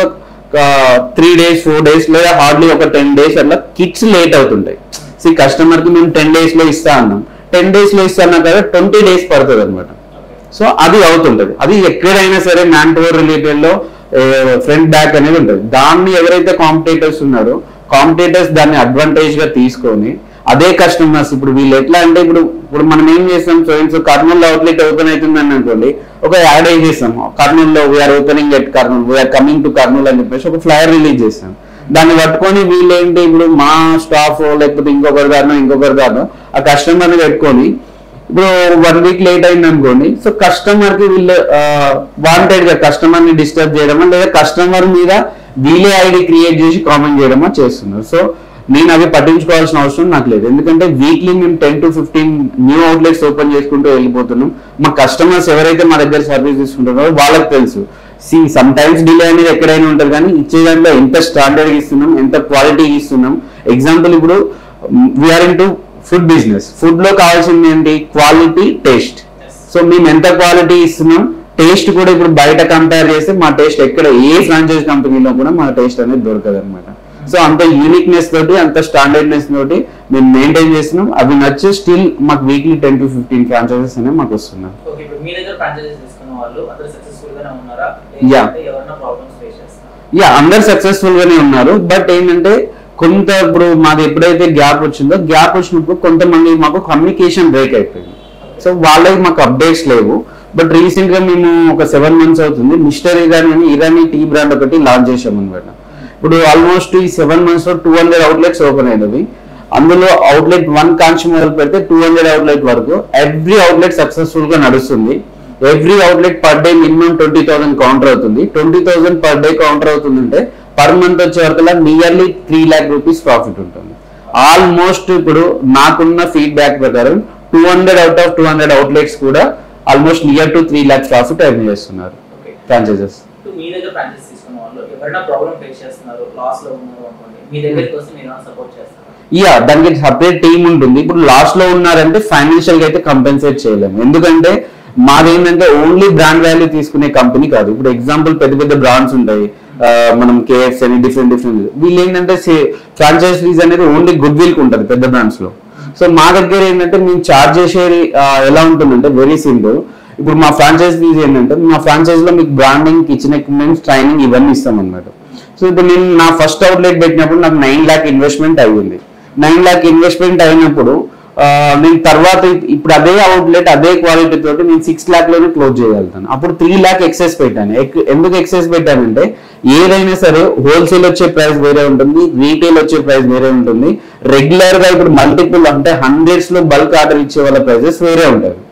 త్రీ డేస్ ఫోర్ డేస్ లేదా హార్డ్లీ ఒక టెన్ డేస్ అట్లా కిట్స్ లేట్ అవుతుంటాయి సి కస్టమర్ కి మేము టెన్ డేస్ లో ఇస్తా అన్నాం టెన్ డేస్ లో ఇస్తా అన్నా కదా ట్వంటీ డేస్ పడుతుంది అనమాట సో అది అవుతుంటది అది ఎక్కడైనా సరే మ్యాన్ పవర్ రిలేటెడ్ లో ఫ్రంట్ బ్యాక్ అనేది ఉంటుంది దాన్ని ఎవరైతే కాంపిటేటర్స్ ఉన్నారో కాంపిటేటర్స్ దాన్ని అడ్వాంటేజ్ గా తీసుకొని అదే కస్టమర్స్ ఇప్పుడు వీళ్ళు ఎట్లా అంటే ఇప్పుడు ఇప్పుడు మనం ఏం చేస్తాం so so Kurnool outlet open అవుతుందని అనుకోండి ఒక యాడ్ ఏం చేస్తాం కర్నూలులో we're opening at Kurnool we're coming to Kurnool అని చెప్పేసి ఒక ఫ్లైర్ రిలీజ్ చేస్తాం దాన్ని పట్టుకొని వీళ్ళు ఏంటి ఇప్పుడు మా స్టాఫ్ లేకపోతే ఇంకొకరి దారినో ఇంకొకరి దారినో ఆ కస్టమర్ని పెట్టుకొని ఇప్పుడు వన్ వీక్ లేట్ అయింది అనుకోండి సో కస్టమర్ కి వీళ్ళు వాంటెడ్ గా కస్టమర్ ని డిస్టర్బ్ చేయడమా లేదా కస్టమర్ మీద వీలే ఐడి క్రియేట్ చేసి కామెంట్ చేయడమా చేస్తున్నారు సో నేను అవి పట్టించుకోవాల్సిన అవసరం నాకు లేదు ఎందుకంటే వీక్లీ మేము ten to fifteen new outlets open చేసుకుంటూ వెళ్ళిపోతున్నాం మా కస్టమర్స్ ఎవరైతే మా దగ్గర సర్వీస్ తీసుకుంటున్నారో వాళ్ళకి తెలుసు సి సమ్ టైమ్స్ డిలే అనేది ఎక్కడైనా ఉంటుంది కానీ ఇచ్చే దాంట్లో ఎంత స్టాండర్డ్ ఇస్తున్నాం ఎంత క్వాలిటీ ఇస్తున్నాం ఎగ్జాంపుల్ ఇప్పుడు we're into food business food లో కావాల్సింది ఏంటి క్వాలిటీ టేస్ట్ సో మేము ఎంత క్వాలిటీ ఇస్తున్నాం టేస్ట్ కూడా ఇప్పుడు బయట కంపేర్ చేస్తే మా టేస్ట్ ఎక్కడ ఏ ఫ్రాంచైజ్ కంపెనీలో కూడా మా టేస్ట్ అనేది దొరకదు అనమాట సో అంత యూనిక్నెస్ తోటి అంత స్టాండర్డ్నెస్ తోటి మేము మెయింటైన్ చేస్తున్నాం అవి నచ్చి స్టిల్ మాకు weekly ten to fifteen franchises అనేవి మాకు వస్తున్నాయి ఓకే ఇప్పుడు మీ దగ్గర ఫ్రాంచైజీస్ తీసుకున్న వాళ్ళు అందరూ సక్సెస్ఫుల్ గానే ఉన్నారా Yeah. లేదంటే ఎవరైనా ప్రాబ్లమ్స్ ఫేస్ చేస్తారా యా అందరు సక్సెస్ఫుల్ గానే ఉన్నారు బట్ ఏంటంటే కొంత ఇప్పుడు మాది ఎప్పుడైతే గ్యాప్ వచ్చిందో గ్యాప్ వచ్చినప్పుడు కొంతమంది మాకు కమ్యూనికేషన్ బ్రేక్ అయిపోయింది సో వాళ్ళకి మాకు అప్డేట్స్ లేవు బట్ రీసెంట్ గా మేము ఒక సెవెన్ మంత్స్ అవుతుంది మిస్టర్ ఇరానీ అని ఇరానీ టీ బ్రాండ్ ఒకటి లాంచ్ చేసాం అనమాట ఇప్పుడు ఆల్మోస్ట్ ఈ సెవెన్ మంత్స్ లో టూ హండ్రెడ్ అవుట్లెట్స్ ఓపెన్ అయినవి అందులో అవుట్లెట్ వన్ కాంచి మొదలు పెడితే టూ హండ్రెడ్ అవుట్లెట్ వరకు ఎవ్రీ అవుట్లెట్ సక్సెస్ఫుల్ గా నడుస్తుంది every outlet per day minimum twenty thousand counter అవుతుంది twenty thousand per day counter అవుతుందంటే పర్ మంత్ వచ్చే వరకు nearly three lakh rupees profit ఉంటుంది ఆల్మోస్ట్ ఇప్పుడు నాకున్న ఫీడ్బ్యాక్ ప్రకారం two hundred out of two hundred outlets కూడా almost near to three lakh profit earn చేస్తున్నారు ఓకే ఫ్రాంచైజెస్ ఇప్పుడు మీ దగ్గర ఫ్రాంచైజ్ తీసుకున్న వాళ్ళు ఎవరైనా ప్రాబ్లం ఫేస్ చేస్తున్నారు లాస్ లో ఉన్నారు అనుకోండి మీ దగ్గరికి వస్తే మీరు ఏమైనా సపోర్ట్ చేస్తారా యా దానికి సపరేట్ టీమ్ ఉంటుంది ఇప్పుడు లాస్ట్ లో ఉన్నారంటే ఫైనాన్షియల్ గా అయితే కంపెన్సేట్ చేయలేము ఎందుకంటే మాదేంటంటే ఓన్లీ బ్రాండ్ వాల్యూ తీసుకునే కంపెనీ కాదు ఇప్పుడు ఎగ్జాంపుల్ పెద్ద పెద్ద బ్రాండ్స్ ఉంటాయి ఆ, మనం కేఎఫ్స్ అని డిఫరెంట్ డిఫరెంట్ వీళ్ళు ఏంటంటే ఫ్రాంచైజ్ ఫీజ్ అనేది ఓన్లీ గుడ్ విల్ కి ఉంటుంది పెద్ద బ్రాండ్స్ లో సో మా దగ్గర ఏంటంటే మేము చార్జ్ చేసేది ఆ, ఎలా ఉంటుందంటే వెరీ సింపుల్ ఇప్పుడు మా ఫ్రాంచైజ్ ఫీజ్ ఏంటంటే మా ఫ్రాంచైజ్ లో మీకు బ్రాండింగ్ కిచెన్ ఎక్విప్మెంట్స్ ట్రైనింగ్ ఇవన్నీ ఇస్తాం అనమాట సో ఇప్పుడు నేను నా ఫస్ట్ అవుట్లెట్ పెట్టినప్పుడు నాకు నైన్ ల్యాక్ ఇన్వెస్ట్మెంట్ అయ్యింది నైన్ ల్యాక్ ఇన్వెస్ట్మెంట్ అయినప్పుడు ఆ, నేను తర్వాత ఇప్- ఇప్పుడు అదే అవుట్లెట్ అదే క్వాలిటీ తోటి నేను సిక్స్ ల్యాక్ లోనే క్లోజ్ చేయగలుగుతాను అప్పుడు త్రీ ల్యాక్ ఎక్సెస్ పెట్టాను ఎక్- ఎందుకు ఎక్సెస్ పెట్టానంటే ఏదైనా సరే హోల్సేల్ వచ్చే ప్రైస్ వేరే ఉంటుంది రీటైల్ వచ్చే ప్రైస్ వేరే ఉంటుంది రెగ్యులర్ గా ఇప్పుడు మల్టిపుల్ అంటే హండ్రెడ్స్ లో బల్క్ ఆర్డర్ ఇచ్చే వాళ్ళ ప్రైసెస్ వేరే ఉంటాయి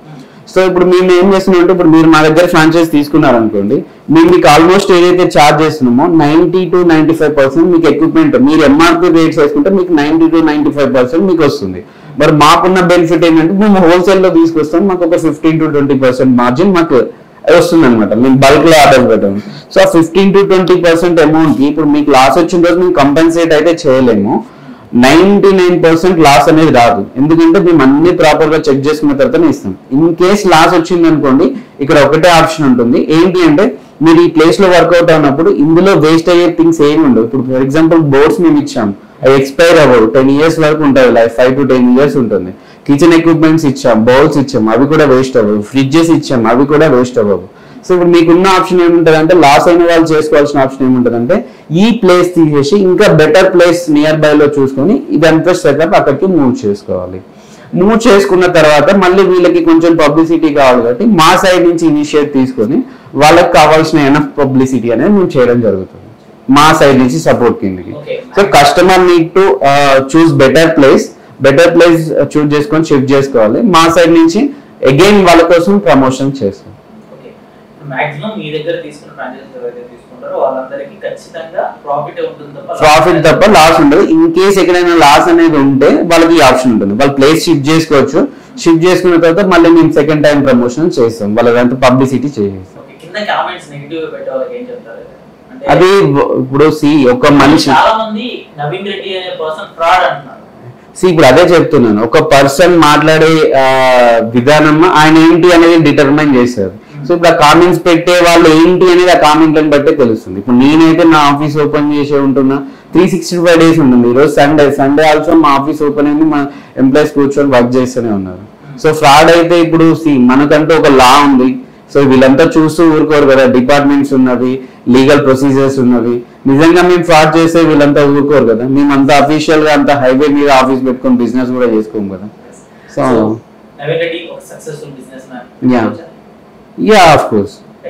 సో ఇప్పుడు మేము ఏం చేస్తున్నాం అంటే ఇప్పుడు మీరు మా దగ్గర ఫ్రాంచైజ్ తీసుకున్నారు అనుకోండి మేము మీకు ఆల్మోస్ట్ ఏదైతే ఛార్జ్ చేస్తున్నామో ninety to ninety five percent మీకు ఎక్విప్మెంట్ మీరు ఎంఆర్పి రేట్స్ వేసుకుంటే మీకు ninety to ninety five percent మీకు వస్తుంది మరి మాకున్న బెనిఫిట్ ఏంటంటే మేము హోల్సేల్ లో తీసుకొస్తాం మాకు ఒక fifteen to twenty percent margin మాకు వస్తుంది అనమాట మేము బల్క్ లో ఆర్డర్ పెట్టాం సో ఆ fifteen to twenty percent amount కి ఇప్పుడు మీకు లాస్ వచ్చిన రోజు మేము కంపెన్సేట్ అయితే చేయలేము నైన్టీ నైన్ పర్సెంట్ లాస్ అనేది రాదు ఎందుకంటే మేము అన్ని ప్రాపర్ గా చెక్ చేసుకున్న తర్వాతనే ఇస్తాం ఇన్ కేస్ లాస్ వచ్చింది అనుకోండి ఇక్కడ ఒకటే ఆప్షన్ ఉంటుంది ఏంటి అంటే మీరు ఈ ప్లేస్ లో వర్కౌట్ అయినప్పుడు ఇందులో వేస్ట్ అయ్యే థింగ్స్ ఏమి ఉండవు ఇప్పుడు ఫర్ ఎగ్జాంపుల్ బోర్డ్స్ మేము ఇచ్చాం అవి ఎక్స్పైర్ అవ్వవు టెన్ ఇయర్స్ వరకు ఉంటుంది life five to ten years ఉంటుంది కిచెన్ ఎక్విప్మెంట్స్ ఇచ్చాం బౌల్స్ ఇచ్చాం అవి కూడా వేస్ట్ అవ్వవు ఫ్రిడ్జెస్ ఇచ్చాం అవి కూడా వేస్ట్ అవ్వవు సో ఇప్పుడు మీకున్న ఆప్షన్ ఏముంటది అంటే లాస్ అయిన వాళ్ళు చేసుకోవాల్సిన ఆప్షన్ ఏముంటది అంటే ఈ ప్లేస్ తీసేసి ఇంకా బెటర్ ప్లేస్ నియర్ బై లో చూసుకొని ఇదంతా సెటప్ అక్కడికి మూవ్ చేసుకోవాలి మూవ్ చేసుకున్న తర్వాత మళ్ళీ వీళ్ళకి కొంచెం పబ్లిసిటీ కావాలి కాబట్టి మా సైడ్ నుంచి ఇనిషియేట్ తీసుకొని వాళ్ళకి కావాల్సిన ఎనఫ్ పబ్లిసిటీ అనేది మేము చేయడం జరుగుతుంది మా సైడ్ నుంచి సపోర్ట్ కిందకి Okay. So customer need to choose better place better place choose చేసుకొని షిఫ్ట్ చేసుకోవాలి మా సైడ్ నుంచి అగైన్ వాళ్ళ కోసం ప్రమోషన్ చేస్తాం ఓకే మాక్సిమం మీ దగ్గర తీసుకున్న ఫ్రాంచైజీస్ ఎవరైతే తీసుకుంటారో వాళ్ళందరికీ ఖచ్చితంగా ప్రాఫిట్ ఉంటుంది తప్ప ప్రాఫిట్ తప్ప లాస్ ఉండదు ఇన్ కేస్ ఎక్కడైనా లాస్ అనేది ఉంటే వాళ్ళకి ఈ ఆప్షన్ ఉంటుంది వాళ్ళు ప్లేస్ షిఫ్ట్ చేసుకోవచ్చు షిఫ్ట్ చేసుకున్న తర్వాత మళ్ళీ మేము సెకండ్ టైం ప్రమోషన్ చేస్తాం వాళ్ళదంతా పబ్లిసిటీ చేసేస్తాం ఓకే కింద కామెంట్స్ నెగిటివ్ పెట్టే వాళ్ళకి ఏం చెప్తారు అంటే అది ఇప్పుడు సి ఒక మనిషి చాలా మంది నవీన్ రెడ్డి అనే పర్సన్ ఫ్రాడ్ అంటున్నారు సి ఇప్పుడు అదే చెప్తున్నాను ఒక పర్సన్ మాట్లాడే ఆ, విధానం ఆయన ఏంటి అనేది డిటర్మైన్ చేశారు సో ఇప్పుడు ఆ కామెంట్స్ పెట్టే వాళ్ళు ఏంటి అనేది ఆ కామెంట్లను బట్టే తెలుస్తుంది ఇప్పుడు నేనైతే నా ఆఫీస్ ఓపెన్ చేసే ఉంటున్నా త్రీ సిక్స్టీ ఫైవ్ డేస్ ఉంటుంది ఈరోజు సండే సండే ఆల్సో మా ఆఫీస్ ఓపెన్ అయింది మా ఎంప్లాయీస్ కూర్చొని వర్క్ చేస్తూనే ఉన్నారు సో ఫ్రాడ్ అయితే ఇప్పుడు సి మనకంటూ ఒక లా ఉంది సో వీళ్ళంతా చూస్తూ ఊరుకోరు కదా డిపార్ట్మెంట్స్ ఉన్నవి లీగల్ ప్రొసీజర్స్ ఉన్నవి నిజంగా మేము ఫ్రాడ్ చేస్తే వీళ్ళంతా ఊరుకోరు కదా మేము అంత అఫీషియల్ గా అంత హైవే మీద ఆఫీస్ పెట్టుకొని బిజినెస్ కూడా చేసుకోము కదా సో సో నవీన్ రెడ్డి ఒక successful business Yeah. Man yeah of course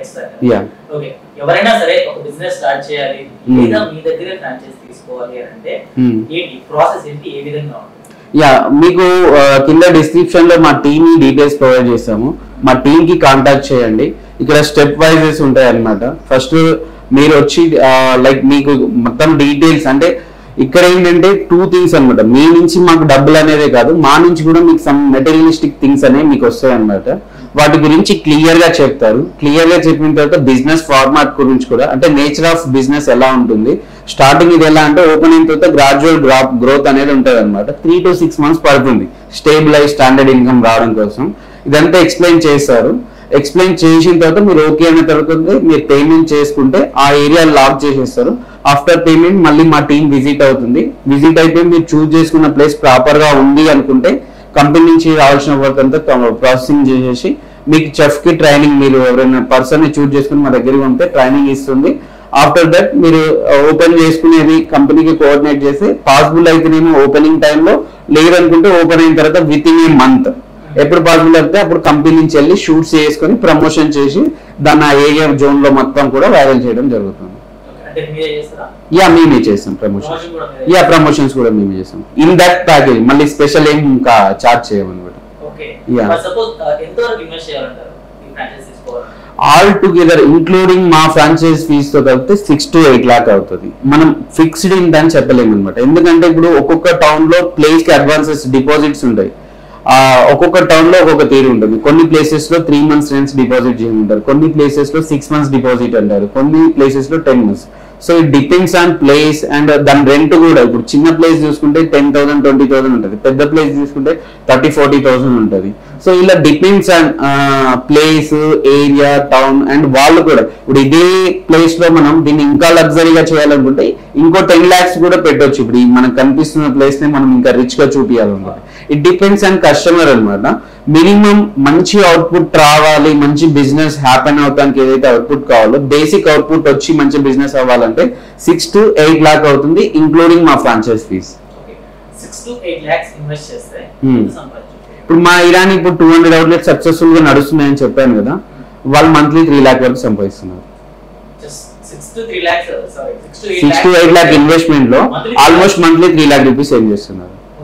yeah okay ఎవరైనా సరే ఒక బిజినెస్ స్టార్ట్ చేయాలి Hmm. లేదా మీ దగ్గరే ఫ్రాంచైజ్ తీసుకోవాలి అని అంటే Hmm. ఏంటి ప్రాసెస్ ఏంటి ఏ విధంగా ఉంటుంది యా మీకు ఆ, కింద డిస్క్రిప్షన్ లో మా టీమ్ డీటెయిల్స్ ప్రొవైడ్ చేస్తాము మా టీమ్ కి కాంటాక్ట్ చేయండి ఇక్కడ స్టెప్ వైజెస్ ఉంటాయి అన్నమాట ఫస్ట్ మీరు వచ్చి లైక్ మీకు మొత్తం డీటెయిల్స్ అంటే ఇక్కడ ఏంటంటే టూ థింగ్స్ అన్నమాట మీ నుంచి మాకు డబ్బులు అనేదే కాదు మా నుంచి కూడా మీకు సమ్ మెటీరియలిస్టిక్ థింగ్స్ అనేవి మీకు వస్తాయి అన్నమాట వాటి గురించి క్లియర్ గా చెప్తారు క్లియర్ గా చెప్పిన తర్వాత బిజినెస్ ఫార్మాట్ గురించి కూడా అంటే నేచర్ ఆఫ్ బిజినెస్ ఎలా ఉంటుంది స్టార్టింగ్ ఇది ఎలా అంటే ఓపెన్ అయిన తర్వాత గ్రాడ్యువల్ గ్రాప్ గ్రోత్ అనేది ఉంటుంది అనమాట త్రీ టు సిక్స్ మంత్స్ పడుతుంది స్టేబులైజ్ స్టాండర్డ్ ఇన్కమ్ రావడం కోసం ఇదంతా ఎక్స్ప్లెయిన్ చేస్తారు ఎక్స్ప్లెయిన్ చేసిన తర్వాత మీరు ఓకే అయిన తర్వాత మీరు పేమెంట్ చేసుకుంటే ఆ ఏరియా లాక్ చేసేస్తారు ఆఫ్టర్ పేమెంట్ మళ్ళీ మా టీం విజిట్ అవుతుంది విజిట్ అయితే మీరు చూస్ చేసుకున్న ప్లేస్ ప్రాపర్ గా ఉంది అనుకుంటే కంపెనీ నుంచి రావాల్సిన వర్క్ అంతా ప్రాసెసింగ్ చేసేసి మీకు చెఫ్ కి ట్రైనింగ్ మీరు ఎవరైనా పర్సన్ ని చూస్ చేసుకుని మా దగ్గరికి ఉంటే ట్రైనింగ్ ఇస్తుంది ఆఫ్టర్ దట్ మీరు ఓపెన్ చేసుకునేది కంపెనీకి కోఆర్డినేట్ చేసి పాసిబుల్ అయితేనేమో ఓపెనింగ్ టైంలో లేదనుకుంటే ఓపెన్ అయిన తర్వాత విత్ ఇన్ ఏ మంత్ ఎప్పుడు పాసిబుల్ అయితే అప్పుడు కంపెనీ నుంచి వెళ్ళి షూట్స్ చేసుకొని ప్రమోషన్ చేసి దాన్ని ఆ ఏరియా జోన్ లో మొత్తం కూడా వైరల్ చేయడం జరుగుతుంది అంటే మీరే చేస్తారా యా మేమే చేస్తాం ప్రమోషన్ ప్రమోషన్ కూడా మీరే యా ప్రమోషన్స్ కూడా మేమే చేస్తాం ఇన్ దట్ ప్యాకేజ్ మళ్ళీ స్పెషల్ ఏం ఇంకా చార్జ్ చేయమన్నమాట ఓకే Yeah. బట్ సపోజ్ ఎంతవరకు ఇన్వెస్ట్ చేయాలంటారు ఈ ఫ్రాంచైజ్ తీసుకోవాలి ఆల్ టుగెదర్ ఇంక్లూడింగ్ మా ఫ్రాంచైజ్ ఫీజ్ తో కలిపితే సిక్స్ టు ఎయిట్ లాక్ అవుతుంది మనం ఫిక్స్డ్ ఇంత అని చెప్పలేము అనమాట ఎందుకంటే ఇప్పుడు ఒక్కొక్క టౌన్ లో ప్లేస్ కి అడ్వాన్సెస్ డిపాజిట్స్ ఉంటాయి ఆ, ఒక్కొక్క టౌన్ లో ఒక్కొక్క తీరు ఉంటుంది కొన్ని ప్లేసెస్ లో త్రీ మంత్స్ రెంట్స్ డిపాజిట్ చేయమంటారు కొన్ని ప్లేసెస్ లో సిక్స్ మంత్స్ డిపాజిట్ అంటారు కొన్ని ప్లేసెస్ లో ten months so it depends on place and దాని రెంట్ కూడా ఇప్పుడు చిన్న ప్లేస్ చూసుకుంటే టెన్ థౌసండ్ ట్వంటీ థౌసండ్ ఉంటుంది పెద్ద ప్లేస్ చూసుకుంటే థర్టీ ఫార్టీ థౌసండ్ ఉంటుంది సో ఇలా depends on place area town and వాళ్ళు కూడా ఇప్పుడు ఇదే ప్లేస్ లో మనం దీన్ని ఇంకా లగ్జరీగా చేయాలనుకుంటే ఇంకో టెన్ లాక్స్ కూడా పెట్టొచ్చు ఇప్పుడు ఈ మనకు కనిపిస్తున్న ప్లేస్ ని మనం ఇంకా రిచ్ గా చూపించాలనుకుంటే ఇట్ డిపెండ్స్ ఆన్ కస్టమర్ అన్నమాట మినిమం మంచి అవుట్పుట్ రావాలి మంచి బిజినెస్ హ్యాపెన్ అవడానికి ఏదైతే అవుట్పుట్ కావాలో బేసిక్ అవుట్పుట్ వచ్చి మంచి బిజినెస్ అవ్వాలంటే సిక్స్ టు ఎయిట్ లాక్ అవుతుంది ఇంక్లూడింగ్ మా franchise fees okay six to eight lakhs invest చేస్తే Hmm. ఎంత సంపాదించవచ్చు ఇప్పుడు మా ఇరాన్ ఇప్పుడు టూ హండ్రెడ్ అవుట్లెట్ సక్సెస్ఫుల్ గా నడుస్తున్నాయని చెప్పాను కదా వాళ్ళు మంత్లీ త్రీ లాక్ వరకు సంపాదిస్తున్నారు just six to three lakhs sorry six to six to eight lakh investment లో Monthly- almost monthly three lakh rupees save చేస్తున్నారు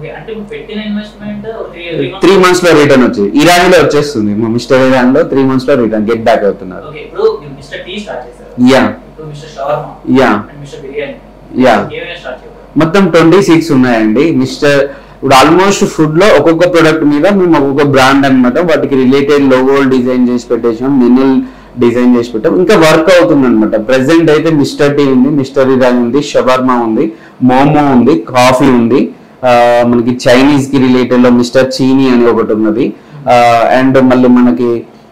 ఓకే అంటే ఇప్పుడు పెట్టిన ఇన్వెస్ట్మెంట్ త్రీ మంత్స్ లో రిటర్న్ వచ్చింది ఇరాన్ లో వచ్చేస్తుంది మా మిస్టర్ ఇరాన్ లో త్రీ మంత్స్ లో రిటర్న్ గెట్ బ్యాక్ అవుతున్నారు ఓకే ఇప్పుడు మీరు మిస్టర్ టీ స్టార్ట్ చేశారు యా ఇప్పుడు mister shawarma yeah and mister biryani Yeah. ఏమైనా స్టార్ట్ చేశారు మొత్తం ట్వంటీ సిక్స్ ఉన్నాయండి మిస్టర్ ఇప్పుడు ఆల్మోస్ట్ ఫుడ్ లో ఒక్కొక్క ప్రొడక్ట్ మీద మేము ఒక్కొక్క బ్రాండ్ అన్నమాట వాటికి రిలేటెడ్ లోగోలు డిజైన్ చేసి పెట్టేసాం మెనూల్ డిజైన్ చేసి పెట్టాం ఇంకా వర్క్ అవుతుంది అనమాట ప్రెసెంట్ అయితే మిస్టర్ టీ ఉంది మిస్టర్ ఇరాన్ ఉంది షవర్మా ఉంది మోమో ఉంది కాఫీ ఉంది ఆ, మనకి చైనీస్ కి రిలేటెడ్ లో మిస్టర్ చీనీ అని ఒకటి ఉన్నది అండ్ మళ్ళీ మనకి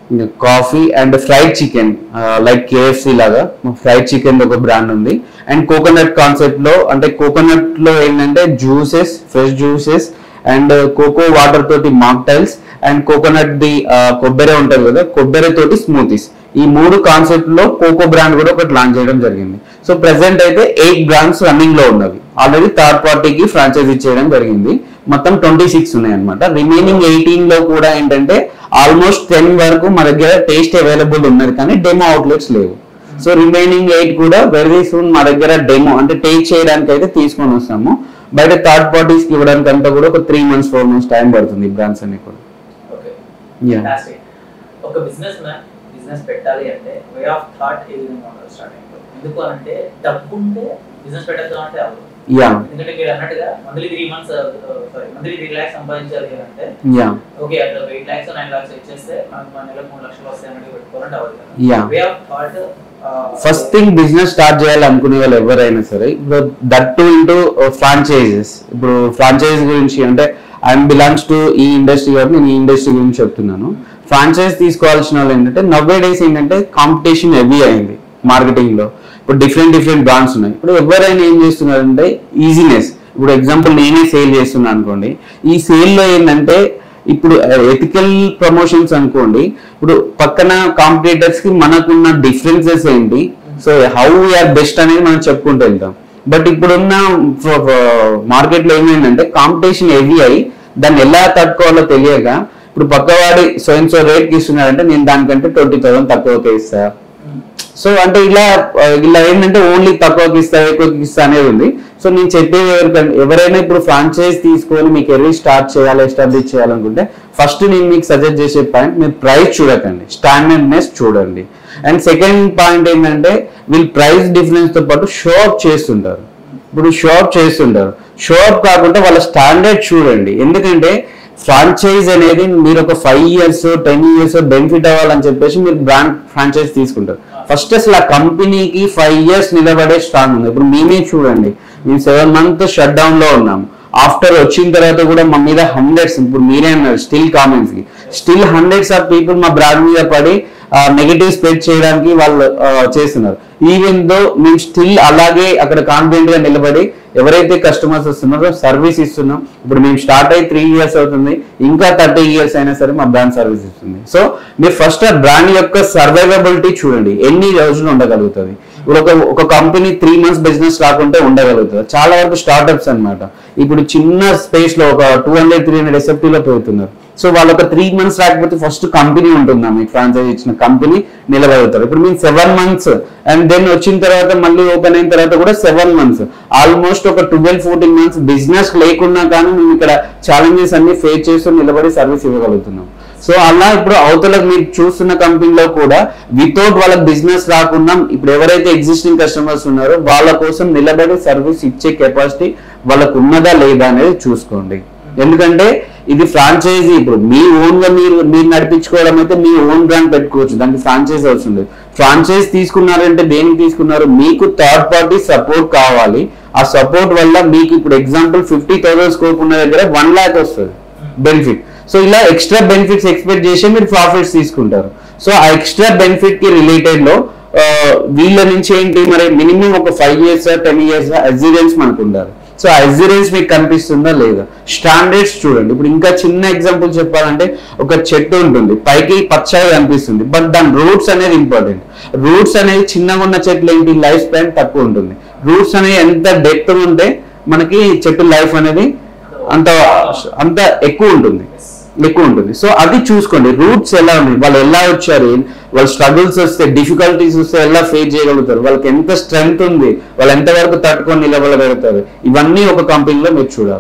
coffee and fried chicken like KFC లాగా ఫ్రైడ్ చికెన్ ఒక బ్రాండ్ ఉంది అండ్ కోకోనట్ కాన్సెప్ట్ లో అంటే కోకోనట్ లో ఏంటంటే juices fresh juices and coco water తోటి మాక్టైల్స్ అండ్ కోకోనట్ ది ఆ, కొబ్బరి ఉంటది కదా కొబ్బరి తోటి స్మూతీస్ ఈ మూడు కాన్సెప్ట్ లో కోకో బ్రాండ్ కూడా ఒకటి లాంచ్ చేయడం జరిగింది సో ప్రెసెంట్ అయితే ఎయిట్ బ్రాండ్స్ రన్నింగ్ లో ఉన్నవి ఆల్రెడీ థర్డ్ పార్టీకి ఫ్రాంచైజీ చేయడం జరిగింది మొత్తం ట్వంటీ సిక్స్ ఉన్నాయి అనమాట రిమైనింగ్ ఎయిటీన్ లో కూడా ఏంటంటే ఆల్మోస్ట్ టెన్ వరకు మా దగ్గర టేస్ట్ అవైలబుల్ ఉన్నది కానీ డెమో అవుట్లెట్స్ లేవు సో రిమైనింగ్ ఎయిట్ కూడా వెరీ సూన్ మా దగ్గర డెమో అంటే టేస్ట్ చేయడానికి అయితే తీసుకొని వస్తాము బయట థర్డ్ పార్టీస్ కి ఇవ్వడానికి అంతా కూడా ఒక three months four months time పడుతుంది ఈ బ్రాండ్స్ అన్ని కూడా ఓకే Yeah. Fantastic. ఒక బిజినెస్ మ్యాన్ బిజినెస్ పెట్టాలి అంటే వే ఆఫ్ థాట్ ఏ విధంగా ఉండాలి స్టార్టింగ్ ఎందుకు అంటే డబ్బు ఉంటే బిజినెస్ పెట్టద్దాం అంటే అవ్వదు యా ఎందుకంటే మీరు అన్నట్టుగా monthly three months sorry monthly three lakhs సంపాదించాలి అంటే యా ఓకే అట్లా ఎయిట్ ల్యాక్స్ నైన్ ల్యాక్స్ ఇచ్చేస్తే మనకు మన నెలకు మూడు లక్షలు వస్తాయి అన్నట్టు పెట్టుకోవాలంటే అవ్వదు Yeah. Way of thought first thing business start చేయాలనుకునే వాళ్ళు ఎవరైనా సరే ఇప్పుడు దట్ టు ఇంటూ ఫ్రాంచైజెస్ ఇప్పుడు ఫ్రాంచైజ్ గురించి అంటే ఐఎమ్ బిలాంగ్స్ టు ఈ ఇండస్ట్రీ కాబట్టి నేను ఈ ఇండస్ట్రీ గురించి చెప్తున్నాను ఫ్రాంచైజ్ తీసుకోవాల్సిన వాళ్ళు ఏంటంటే నవ్వే డేస్ ఏంటంటే కాంపిటీషన్ హెవీ అయింది మార్కెటింగ్ లో ఇప్పుడు డిఫరెంట్ డిఫరెంట్ బ్రాండ్స్ ఉన్నాయి ఇప్పుడు ఎవరైనా ఏం చేస్తున్నారంటే ఈజీనెస్ ఇప్పుడు ఎగ్జాంపుల్ నేనే సేల్ చేస్తున్నాను అనుకోండి ఈ సేల్ లో ఏంటంటే ఇప్పుడు ఎథికల్ ప్రమోషన్స్ అనుకోండి ఇప్పుడు పక్కన కాంపిటేటర్స్ కి మనకున్న డిఫరెన్సెస్ ఏంటి సో హౌ వీఆర్ బెస్ట్ అనేది మనం చెప్పుకుంటూ వెళ్తాం బట్ ఇప్పుడున్న మార్కెట్ లో ఏమైందంటే కాంపిటీషన్ హెవీ అయ్యి దాన్ని ఎలా తట్టుకోవాలో తెలియక ఇప్పుడు పక్కవాడి సో అండ్ సో రేట్ కి ఇస్తున్నారంటే నేను దానికంటే ట్వంటీ థౌసండ్ తక్కువకే ఇస్తా సో అంటే ఇలా ఆ, ఇలా ఏంటంటే ఓన్లీ తక్కువకి ఇస్తా ఎక్కువకి ఇస్తా అనేది ఉంది సో నేను చెప్పేది ఎవరికంటే ఎవరైనా ఇప్పుడు ఫ్రాంచైజ్ తీసుకొని మీ కెరీర్ స్టార్ట్ చేయాలి ఎస్టాబ్లిష్ చేయాలనుకుంటే ఫస్ట్ నేను మీకు సజెస్ట్ చేసే పాయింట్ మీరు ప్రైస్ చూడకండి స్టాండర్డ్నెస్ చూడండి అండ్ సెకండ్ పాయింట్ ఏంటంటే వీళ్ళు ప్రైస్ డిఫరెన్స్ తో పాటు షో అప్ చేస్తుంటారు ఇప్పుడు షో అప్ చేస్తుంటారు షో అప్ కాకుండా వాళ్ళ స్టాండర్డ్ చూడండి ఎందుకంటే ఫ్రాంచైజ్ అనేది మీరు ఒక five years ten years benefit అవ్వాలని చెప్పేసి మీరు బ్రాండ్ ఫ్రాంచైజ్ తీసుకుంటారు ఫస్ట్ అసలు ఆ కంపెనీకి ఫైవ్ ఇయర్స్ నిలబడే స్ట్రాంగ్ ఉంది ఇప్పుడు మేమే చూడండి మేము సెవెన్ మంత్ షట్ డౌన్ లో ఉన్నాము ఆఫ్టర్ వచ్చిన తర్వాత కూడా మా మీద హండ్రెడ్స్ ఇప్పుడు మీరే అన్నారు స్టిల్ కామెంట్స్ కి స్టిల్ హండ్రెడ్స్ ఆఫ్ పీపుల్ మా బ్రాండ్ మీద పడి నెగటివ్ స్ప్రెడ్ చేయడానికి వాళ్ళు ఆ, చేస్తున్నారు ఈవెన్ దో మేము స్టిల్ అలాగే అక్కడ కాన్ఫిడెంట్ గా నిలబడి ఎవరైతే కస్టమర్స్ వస్తున్నారో సర్వీస్ ఇస్తున్నాం ఇప్పుడు మేము స్టార్ట్ అయ్యి త్రీ ఇయర్స్ అవుతుంది ఇంకా థర్టీ ఇయర్స్ అయినా సరే మా బ్రాండ్ సర్వీస్ ఇస్తుంది సో మీరు ఫస్ట్ ఆ బ్రాండ్ యొక్క సర్వైవబిలిటీ చూడండి ఎన్ని రోజులు ఉండగలుగుతుంది ఇప్పుడు ఒక ఒక కంపెనీ త్రీ మంత్స్ బిజినెస్ రాకుంటే ఉండగలుగుతుంది చాలా వరకు స్టార్ట్అప్స్ అన్నమాట ఇప్పుడు చిన్న స్పేస్ లో ఒక two hundred three hundred SFT లో పెడుతున్నారు సో వాళ్ళు ఒక త్రీ మంత్స్ రాకపోతే ఫస్ట్ కంపెనీ ఉంటుందా మీకు ఫ్రాంచైజ్ ఇచ్చిన కంపెనీ నిలబడతారు ఇప్పుడు మేము సెవెన్ మంత్స్ అండ్ దెన్ వచ్చిన తర్వాత మళ్ళీ ఓపెన్ అయిన తర్వాత కూడా సెవెన్ మంత్స్ ఆల్మోస్ట్ ఒక ట్వెల్వ్ ఫోర్టీన్ మంత్స్ బిజినెస్ లేకున్నా కానీ మేము ఇక్కడ ఛాలెంజెస్ అన్ని ఫేస్ చేస్తూ నిలబడి సర్వీస్ ఇవ్వగలుగుతున్నాం సో అలా ఇప్పుడు అవతల మీరు చూస్తున్న కంపెనీలో కూడా వితౌట్ వాళ్ళకి బిజినెస్ రాకుండా ఇప్పుడు ఎవరైతే ఎగ్జిస్టింగ్ కస్టమర్స్ ఉన్నారో వాళ్ళ కోసం నిలబడి సర్వీస్ ఇచ్చే కెపాసిటీ వాళ్ళకు ఉన్నదా లేదా అనేది చూసుకోండి ఎందుకంటే ఇది ఫ్రాంచైజీ ఇప్పుడు మీ ఓన్ గా మీరు మీరు నడిపించుకోవడం అయితే మీ ఓన్ బ్రాండ్ పెట్టుకోవచ్చు దానికి ఫ్రాంచైజ్ అవసరం లేదు ఫ్రాంచైజ్ తీసుకున్నారంటే దేనికి తీసుకున్నారు మీకు థర్డ్ పార్టీ సపోర్ట్ కావాలి ఆ సపోర్ట్ వల్ల మీకు ఇప్పుడు ఎగ్జాంపుల్ ఫిఫ్టీ థౌసండ్ స్కోప్ ఉన్న దగ్గర వన్ ల్యాక్ వస్తుంది బెనిఫిట్ సో ఇలా ఎక్స్ట్రా బెనిఫిట్స్ ఎక్స్పెక్ట్ చేసి మీరు ప్రాఫిట్స్ తీసుకుంటారు సో ఆ ఎక్స్ట్రా బెనిఫిట్ కి రిలేటెడ్ లో ఆ, వీళ్ళ నుంచి ఏంటి మరి మినిమం ఒక ఫైవ్ ఇయర్స్ టెన్ ఇయర్స్ అగ్జిరెన్స్ మనకు ఉండాలి సో ఆ అగ్జిరెన్స్ మీకు కనిపిస్తుందా లేదా స్టాండర్డ్స్ చూడండి ఇప్పుడు ఇంకా చిన్న ఎగ్జాంపుల్ చెప్పాలంటే ఒక చెట్టు ఉంటుంది పైకి పచ్చగా కనిపిస్తుంది బట్ దాని రూట్స్ అనేది ఇంపార్టెంట్ రూట్స్ అనేది చిన్నగా ఉన్న చెట్లు ఏంటి లైఫ్ స్పాన్ తక్కువ ఉంటుంది రూట్స్ అనేవి ఎంత డెప్త్ ఉంటే మనకి చెట్టు లైఫ్ అనేది అంత అంత ఎక్కువ ఉంటుంది ఎక్కువ ఉంటుంది సో అది చూసుకోండి రూట్స్ ఎలా ఉన్నాయి వాళ్ళు ఎలా వచ్చారు వాళ్ళ స్ట్రగుల్స్ వస్తే డిఫికల్టీస్ వస్తే ఎలా ఫేస్ చేయగలుగుతారు వాళ్ళకి ఎంత స్ట్రెంగ్త్ ఉంది వాళ్ళు ఎంత వరకు తట్టుకొని నిలబడగలుగుతారు ఇవన్నీ ఒక కంపెనీలో మీరు చూడాలి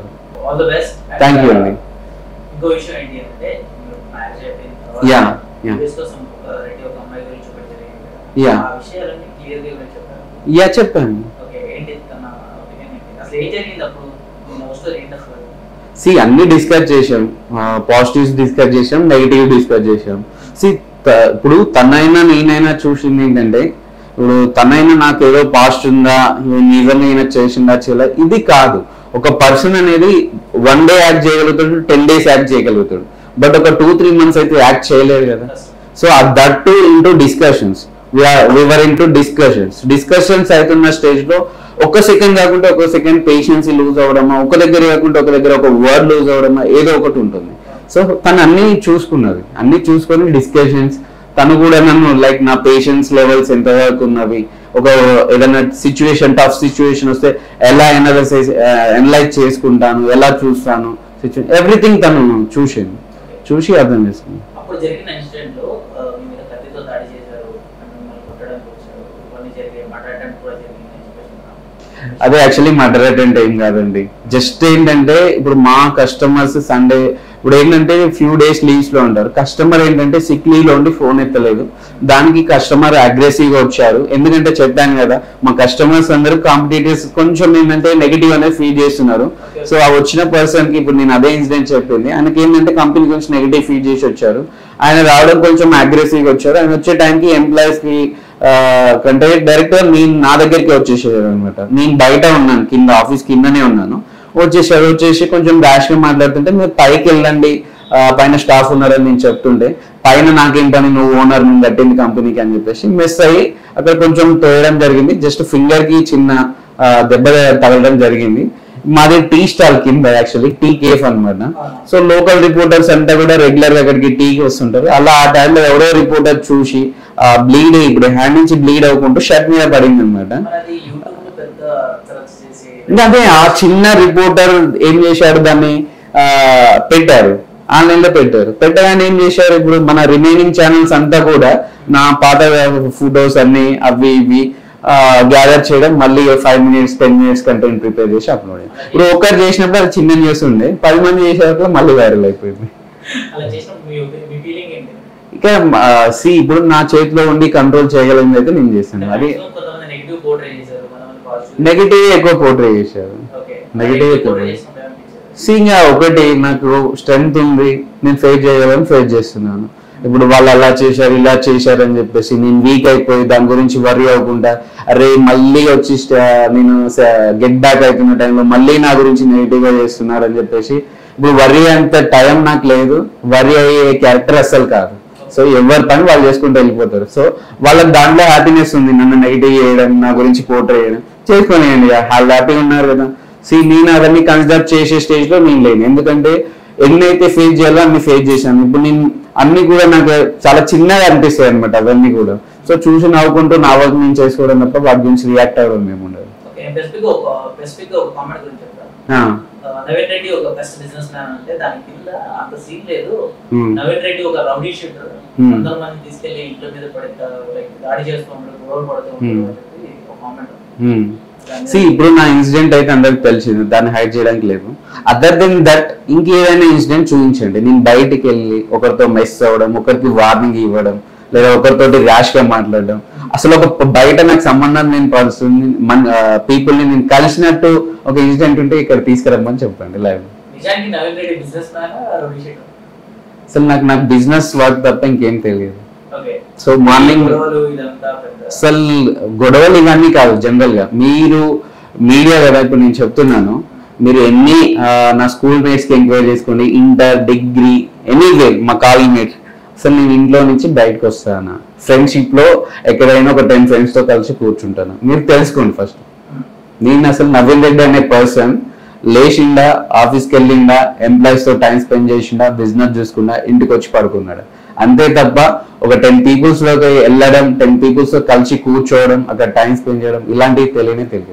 all the best thank you అండి ఇంకో విషయం ఏంటి అంటే మీరు మ్యారేజ్ అయిపోయిన Yeah, తర్వాత yeah. యూఎస్ కోసం ఒక రెడ్డి ఒక అమ్మాయి గురించి ఒకటి జరిగింది కదా. Yeah. ఆ విషయాలన్నీ క్లియర్ గా మీరు చెప్పారు యా చెప్పాను ఓకే ఏంటి తన ఒపీనియన్ ఏంటి అసలు ఏం జరిగింది అప్పుడు మీ లవ్ స్టోరీ ఏంటి అసలు సి అన్ని డిస్కస్ చేసాం పాజిటివ్స్ డిస్కస్ చేసాం నెగిటివ్ డిస్కస్ చేసాం సి ఇప్పుడు తనైనా నేనైనా చూసింది ఏంటంటే ఇప్పుడు తనైనా నాకు ఏదో పాస్ట్ ఉందా నిజంగా ఈయన చేసిందా చేయలే ఇది కాదు ఒక పర్సన్ అనేది వన్ డే యాక్ట్ చేయగలుగుతాడు టెన్ డేస్ యాక్ట్ చేయగలుగుతాడు బట్ ఒక టూ త్రీ మంత్స్ అయితే యాక్ట్ చేయలేడు కదా so that to into discussions వివర్ ఇంటూ డిస్కషన్స్ డిస్కషన్స్ అవుతున్న స్టేజ్ లో ఒక సెకండ్ కాకుండా ఒక సెకండ్ పేషెన్సీ లూజ్ అవడమా ఒక దగ్గర కాకుండా ఒక దగ్గర ఒక వర్డ్ లూజ్ అవడమా ఏదో ఒకటి ఉంటుంది సో తను అన్ని చూసుకున్నది అన్ని చూసుకొని డిస్కషన్స్ తను కూడా నన్ను లైక్ నా పేషెన్స్ లెవెల్స్ ఎంతవరకు ఉన్నవి ఒక ఏదైనా సిచ్యువేషన్ టఫ్ సిచ్యువేషన్ వస్తే ఎలా ఎనలైజ్ ఎనలైజ్ చేసుకుంటాను ఎలా చూస్తాను ఎవ్రీథింగ్ తను చూసింది చూసి అర్థం చేసుకుంది అప్పుడు జరిగిన ఇన్సిడెంట్ లో ఆ, మీ మీద కత్తితో దాడి చేశారు అండ్ మిమ్మల్ని కొట్టడానికి వచ్చారు ఇవన్నీ జరిగాయి మాట్లాడడానికి కూడా జరిగింది అని చెప్పేసి అన్నారు. అదే యాక్చువల్లీ మర్డర్ అటెంట్ ఏం కాదండి జస్ట్ ఏంటంటే ఇప్పుడు మా కస్టమర్స్ సండే ఇప్పుడు ఏంటంటే ఫ్యూ డేస్ లీవ్స్ లో ఉంటారు కస్టమర్ ఏంటంటే సిక్ లీవ్ లో ఉండి ఫోన్ ఎత్తలేదు దానికి కస్టమర్ అగ్రెసివ్ గా వచ్చారు ఎందుకంటే చెప్పాను కదా మా కస్టమర్స్ అందరూ కాంపిటేటివ్స్ కొంచెం ఏంటంటే నెగిటివ్ అనేది ఫీల్ చేస్తున్నారు సో ఆ వచ్చిన పర్సన్ కి ఇప్పుడు నేను అదే ఇన్సిడెంట్ చెప్పింది ఆయనకి ఏంటంటే కంపెనీ గురించి నెగిటివ్ ఫీల్ చేసి వచ్చారు ఆయన రావడం కొంచెం అగ్రెసివ్ గా వచ్చారు ఆయన వచ్చే టైంకి ఎంప్లాయీస్ కి ఆ, కంటే డైరెక్ట్ నేను నా దగ్గరికి వచ్చేసారు అనమాట నేను బయట ఉన్నాను కింద ఆఫీస్ కిందనే ఉన్నాను వచ్చేసారు వచ్చేసి కొంచెం ర్యాష్ గా మాట్లాడుతుంటే మీరు పైకి వెళ్ళండి ఆ, పైన స్టాఫ్ ఉన్నారని నేను చెప్తుంటే పైన నాకేం పని నువ్వు ఓనర్ నేను కట్టింది కంపెనీకి అని చెప్పేసి మిస్ అయ్యి అక్కడ కొంచెం తోయడం జరిగింది జస్ట్ ఫింగర్ కి చిన్న ఆ, దెబ్బ తగలడం జరిగింది మాది టీ స్టాల్ కింద యాక్చువల్లీ టీ కేఫ్ అనమాట సో లోకల్ రిపోర్టర్స్ అంతా కూడా రెగ్యులర్ గా అక్కడికి టీకి వస్తుంటారు అలా ఆ టైంలో ఎవరో రిపోర్టర్ చూసి బ్లీడ్ ఇప్పుడు హ్యాండ్ నుంచి బ్లీడ్ అవ్వకుంటూ షర్ట్ మీద పడింది అనమాట మరి అది యూట్యూబ్ లో పెద్ద సెర్చ్ చేసి ఇంకా అదే ఆ చిన్న రిపోర్టర్ ఏం చేశాడు దాన్ని ఆ, పెట్టారు ఆన్లైన్ లో పెట్టారు పెట్టగానే ఏం చేశారు ఇప్పుడు మన రిమైనింగ్ ఛానల్స్ అంతా కూడా నా పాత ఫొటోస్ అన్ని అవి ఇవి గ్యాదర్ చేయడం మళ్ళీ five minutes ten minutes content prepare చేసి అప్లోడ్ చేయాలి ఇప్పుడు ఒకరు చేసినప్పుడు అది చిన్న న్యూస్ ఉండే పది మంది చేసేటప్పుడు మళ్ళీ వైరల్ అయిపోయింది అలా చేసినప్పుడు మీ మీ ఫీలింగ్ ఏంటి ఇక సి ఇప్పుడు నా చేతిలో ఉండి కంట్రోల్ చేయగలిగింది అయితే నేను చేస్తాను అది Maximum కొంతమంది నెగిటివ్ పోర్ట్రే చేశారు కొంతమంది పాజిటివ్ నెగిటివ్ ఎక్కువ పోర్ట్రే చేశారు ఓకే Negative పోర్ట్రే ఎక్కువ. చేసినప్పుడు ఏమనిపించేది సింగ్ ఒకటి నాకు స్ట్రెంగ్త్ ఉంది నేను ఫేస్ చేయగలను ఫేస్ చేస్తున్నాను ఇప్పుడు వాళ్ళు అలా చేశారు ఇలా చేశారు అని చెప్పేసి నేను వీక్ అయిపోయి దాని గురించి వరి అవ్వకుండా అరే మళ్ళీ వచ్చి స్ట- నేను గెట్ బ్యాక్ అవుతున్న టైంలో మళ్ళీ నా గురించి నెగిటివ్ గా చేస్తున్నారు అని చెప్పేసి ఇప్పుడు వరి అంత టైం నాకు లేదు వరి అయ్యే క్యారెక్టర్ అస్సలు కాదు సో ఎవరి పని వాళ్ళు చేసుకుంటూ వెళ్ళిపోతారు సో వాళ్ళకి దాంట్లో హ్యాపీనెస్ ఉంది నన్ను నెగిటివ్ చేయడం నా గురించి పోర్ట్రే చేయడం చేసుకునేయండి వాళ్ళు హ్యాపీగా ఉన్నారు కదా సి నేను అవన్నీ కన్సిడర్ చేసే స్టేజ్ లో నేను లేను ఎందుకంటే ఎన్నైతే ఫేస్ చేయాలో అన్ని ఫేస్ చేశాను ఇప్పుడు నేను అన్ని కూడా నాకు చాలా చిన్నగా అనిపిస్తాయి అనమాట అవన్నీ కూడా సో చూసి నవ్వుకుంటూ నా వర్క్ నేను చేసుకోవడం తప్ప వాటి గురించి రియాక్ట్ అవ్వడం మేము ఉండదు ఓకే స్పెసిఫిక్ గా ఒక స్పెసిఫిక్ గా ఒక కామెంట్ గురించి చెప్తాను ఆ, ఆ, నవీన్ రెడ్డి ఒక బెస్ట్ బిజినెస్ మ్యాన్ అంటే దాని కింద అంత సీన్ లేదు Hmm. నవీన్ రెడ్డి ఒక రౌడీ షూటర్ Hmm. వందల మంది తీసుకెళ్లి ఇంట్లో మీద పడి లైక్ దాడి చేస్తూ ఉంటాడు గొడవలు పడుతూ ఉంటాడు Hmm. అని చెప్పి ఒక కామెంట్ ఉమ్. సి ఇప్పుడు నా ఇన్సిడెంట్ అయితే అందరికి తెలిసింది దాన్ని హైడ్ చేయడానికి లేదు అదర్ దెన్ దట్ ఇంకేదైనా ఇన్సిడెంట్ చూపించండి నేను బయటికి వెళ్ళి ఒకరితో మెస్ అవ్వడం ఒకరికి వార్నింగ్ ఇవ్వడం లేదా ఒకరితోటి ర్యాష్ గా మాట్లాడడం అసలు ఒక బయట నాకు సంబంధం నేను పర్సన్ మన పీపుల్ ని నేను కలిసినట్టు ఒక ఇన్సిడెంట్ ఉంటే ఇక్కడ తీసుకురమ్మని చెప్పండి లైవ్ నిజానికి Naveen Reddy business man rowdy shooter అసలు నాకు నాకు బిజినెస్ వర్క్ తప్ప ఇంకేం తెలియదు ఓకే సో మార్నింగ్ గొడవలు ఇదంతా పెద్ద అసలు గొడవలు ఇవన్నీ కాదు జనరల్ గా మీరు మీడియా కదా ఇప్పుడు నేను చెప్తున్నాను మీరు ఎన్ని ఆ, నా స్కూల్ మేట్స్ కి ఎంక్వైరీ చేసుకోండి ఇంటర్ డిగ్రీ ఎనీవే మా కాలేజ్ మేట్స్ అసలు నేను ఇంట్లో నుంచి బయటకు వస్తాను ఫ్రెండ్షిప్ లో ఎక్కడైనా ఒక టెన్ ఫ్రెండ్స్ తో కలిసి కూర్చుంటాను మీరు తెలుసుకోండి ఫస్ట్ నేను అసలు నవీన్ రెడ్డి అనే పర్సన్ లేచిండా ఆఫీస్కి వెళ్ళిండా ఎంప్లాయీస్ తో టైం స్పెండ్ చేసిండా బిజినెస్ చూసుకుండా ఇంటికి వచ్చి పడుకున్నాడు అంతే తప్ప ఒక టెన్ పీపుల్స్ లోకి వెళ్ళడం టెన్ పీపుల్స్ తో కలిసి కూర్చోవడం అక్కడ టైం స్పెండ్ చేయడం ఇలాంటివి తెలియనే తెలియదు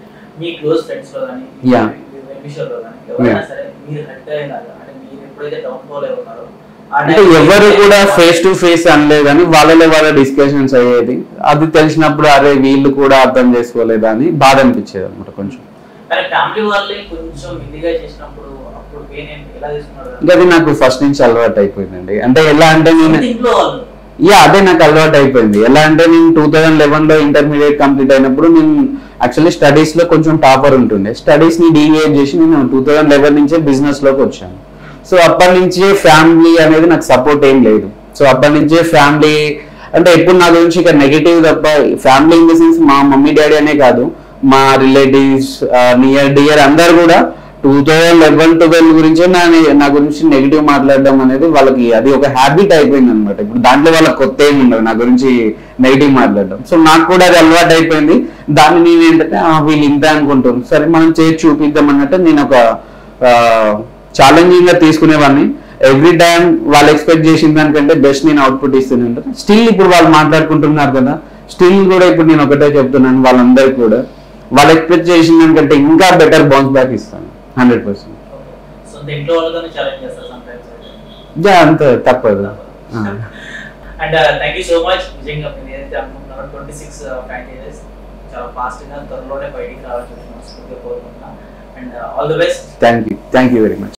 మీ క్లోజ్ ఫ్రెండ్స్ లో కానీ Yeah. విషయంలో కానీ ఎవరైనా Yeah. సరే మీరు హట్ అయినారు అంటే మీరు ఎప్పుడైతే డౌన్ ఫాల్ అయి ఉన్నారో ఆ అంటే time లో ఎవరు మీరు కూడా ఫేస్ టు ఫేస్ అనలేదు కానీ వాళ్ళలో వాళ్ళ డిస్కషన్స్ అయ్యేది అది తెలిసినప్పుడు అరే వీళ్ళు కూడా అర్థం చేసుకోలేదా అని బాధ అనిపించేది అనమాట కొంచెం కానీ ఫ్యామిలీ వాళ్ళే కొంచెం ఇదిగా చేసినప్పుడు పెయిన్ ఏంటి ఎలా తీసుకున్నారు ఇంకా అది నాకు ఫస్ట్ నుంచి అలవాటు అయిపోయిందండి అంటే ఎలా అంటే నేను అంటే ఇంట్లో వాళ్ళు యా అదే నాకు అలవాటు అయిపోయింది ఎలా అంటే నేను టూ థౌజండ్ లెవెన్ లో ఇంటర్మీడియట్ కంప్లీట్ అయినప్పుడు నేను యాక్చువల్లీ స్టడీస్ లో కొంచెం టాపర్ ఉంటుండే స్టడీస్ ని డీవియేట్ చేసి నేను టూ థౌజండ్ లెవెన్ నుంచే బిజినెస్ లోకి వచ్చాను సో అప్పటి నుంచే ఫ్యామిలీ అనేది నాకు సపోర్ట్ ఏం లేదు సో అప్పటి నుంచే ఫ్యామిలీ అంటే ఎప్పుడు నా గురించి ఇక నెగిటివ్ తప్ప ఫ్యామిలీ ఇన్ ద సెన్స్ మా మమ్మీ డాడీ అనే కాదు మా రిలేటివ్స్ నియర్ డియర్ అందరు కూడా టూ థౌజండ్ లెవెన్ ట్వెల్వ్ గురించే నా నా గురించి నెగిటివ్ మాట్లాడడం అనేది వాళ్ళకి అది ఒక హ్యాబిట్ అయిపోయింది అనమాట ఇప్పుడు దాంట్లో వాళ్ళకి కొత్త ఏమి ఉండదు నా గురించి నెగిటివ్ మాట్లాడడం సో నాకు కూడా అది అలవాటు అయిపోయింది దాన్ని నేను ఏంటంటే "ఆ, వీళ్ళు ఇంత అనుకుంటారు సరే మనం చేసి చూపిద్దాం అన్నట్టు నేను ఒక ఛాలెంజింగ్ గా తీసుకునేవాడిని ఎవ్రీ టైం వాళ్ళు ఎక్స్పెక్ట్ చేసిన దానికంటే బెస్ట్ నేను అవుట్పుట్ ఇస్తూనే ఉంటాను స్టిల్ ఇప్పుడు వాళ్ళు మాట్లాడుకుంటున్నారు కదా స్టిల్ కూడా ఇప్పుడు నేను ఒకటే చెప్తున్నాను వాళ్ళందరికీ కూడా వాళ్ళు ఎక్స్పెక్ట్ చేసిన దానికంటే ఇంకా బెటర్ బౌన్స్ బ్యాక్ ఇస్తాను హండ్రెడ్ పర్సెంట్ సో ఇంట్లో వాళ్ళతోనే ఛాలెంజ్ చేస్తారు సమ్ టైమ్స్ యా అంత తప్పదు ఆ. And thank you so much నిజంగా మీరు ఏదైతే అనుకుంటున్నారో ట్వంటీ సిక్స్ ఫ్రాంచైజెస్ చాలా ఫాస్ట్ గా త్వరలోనే బయటికి రావాలని మనస్ఫూర్తిగా కోరుకుంటున్నా and all the best thank you thank you very much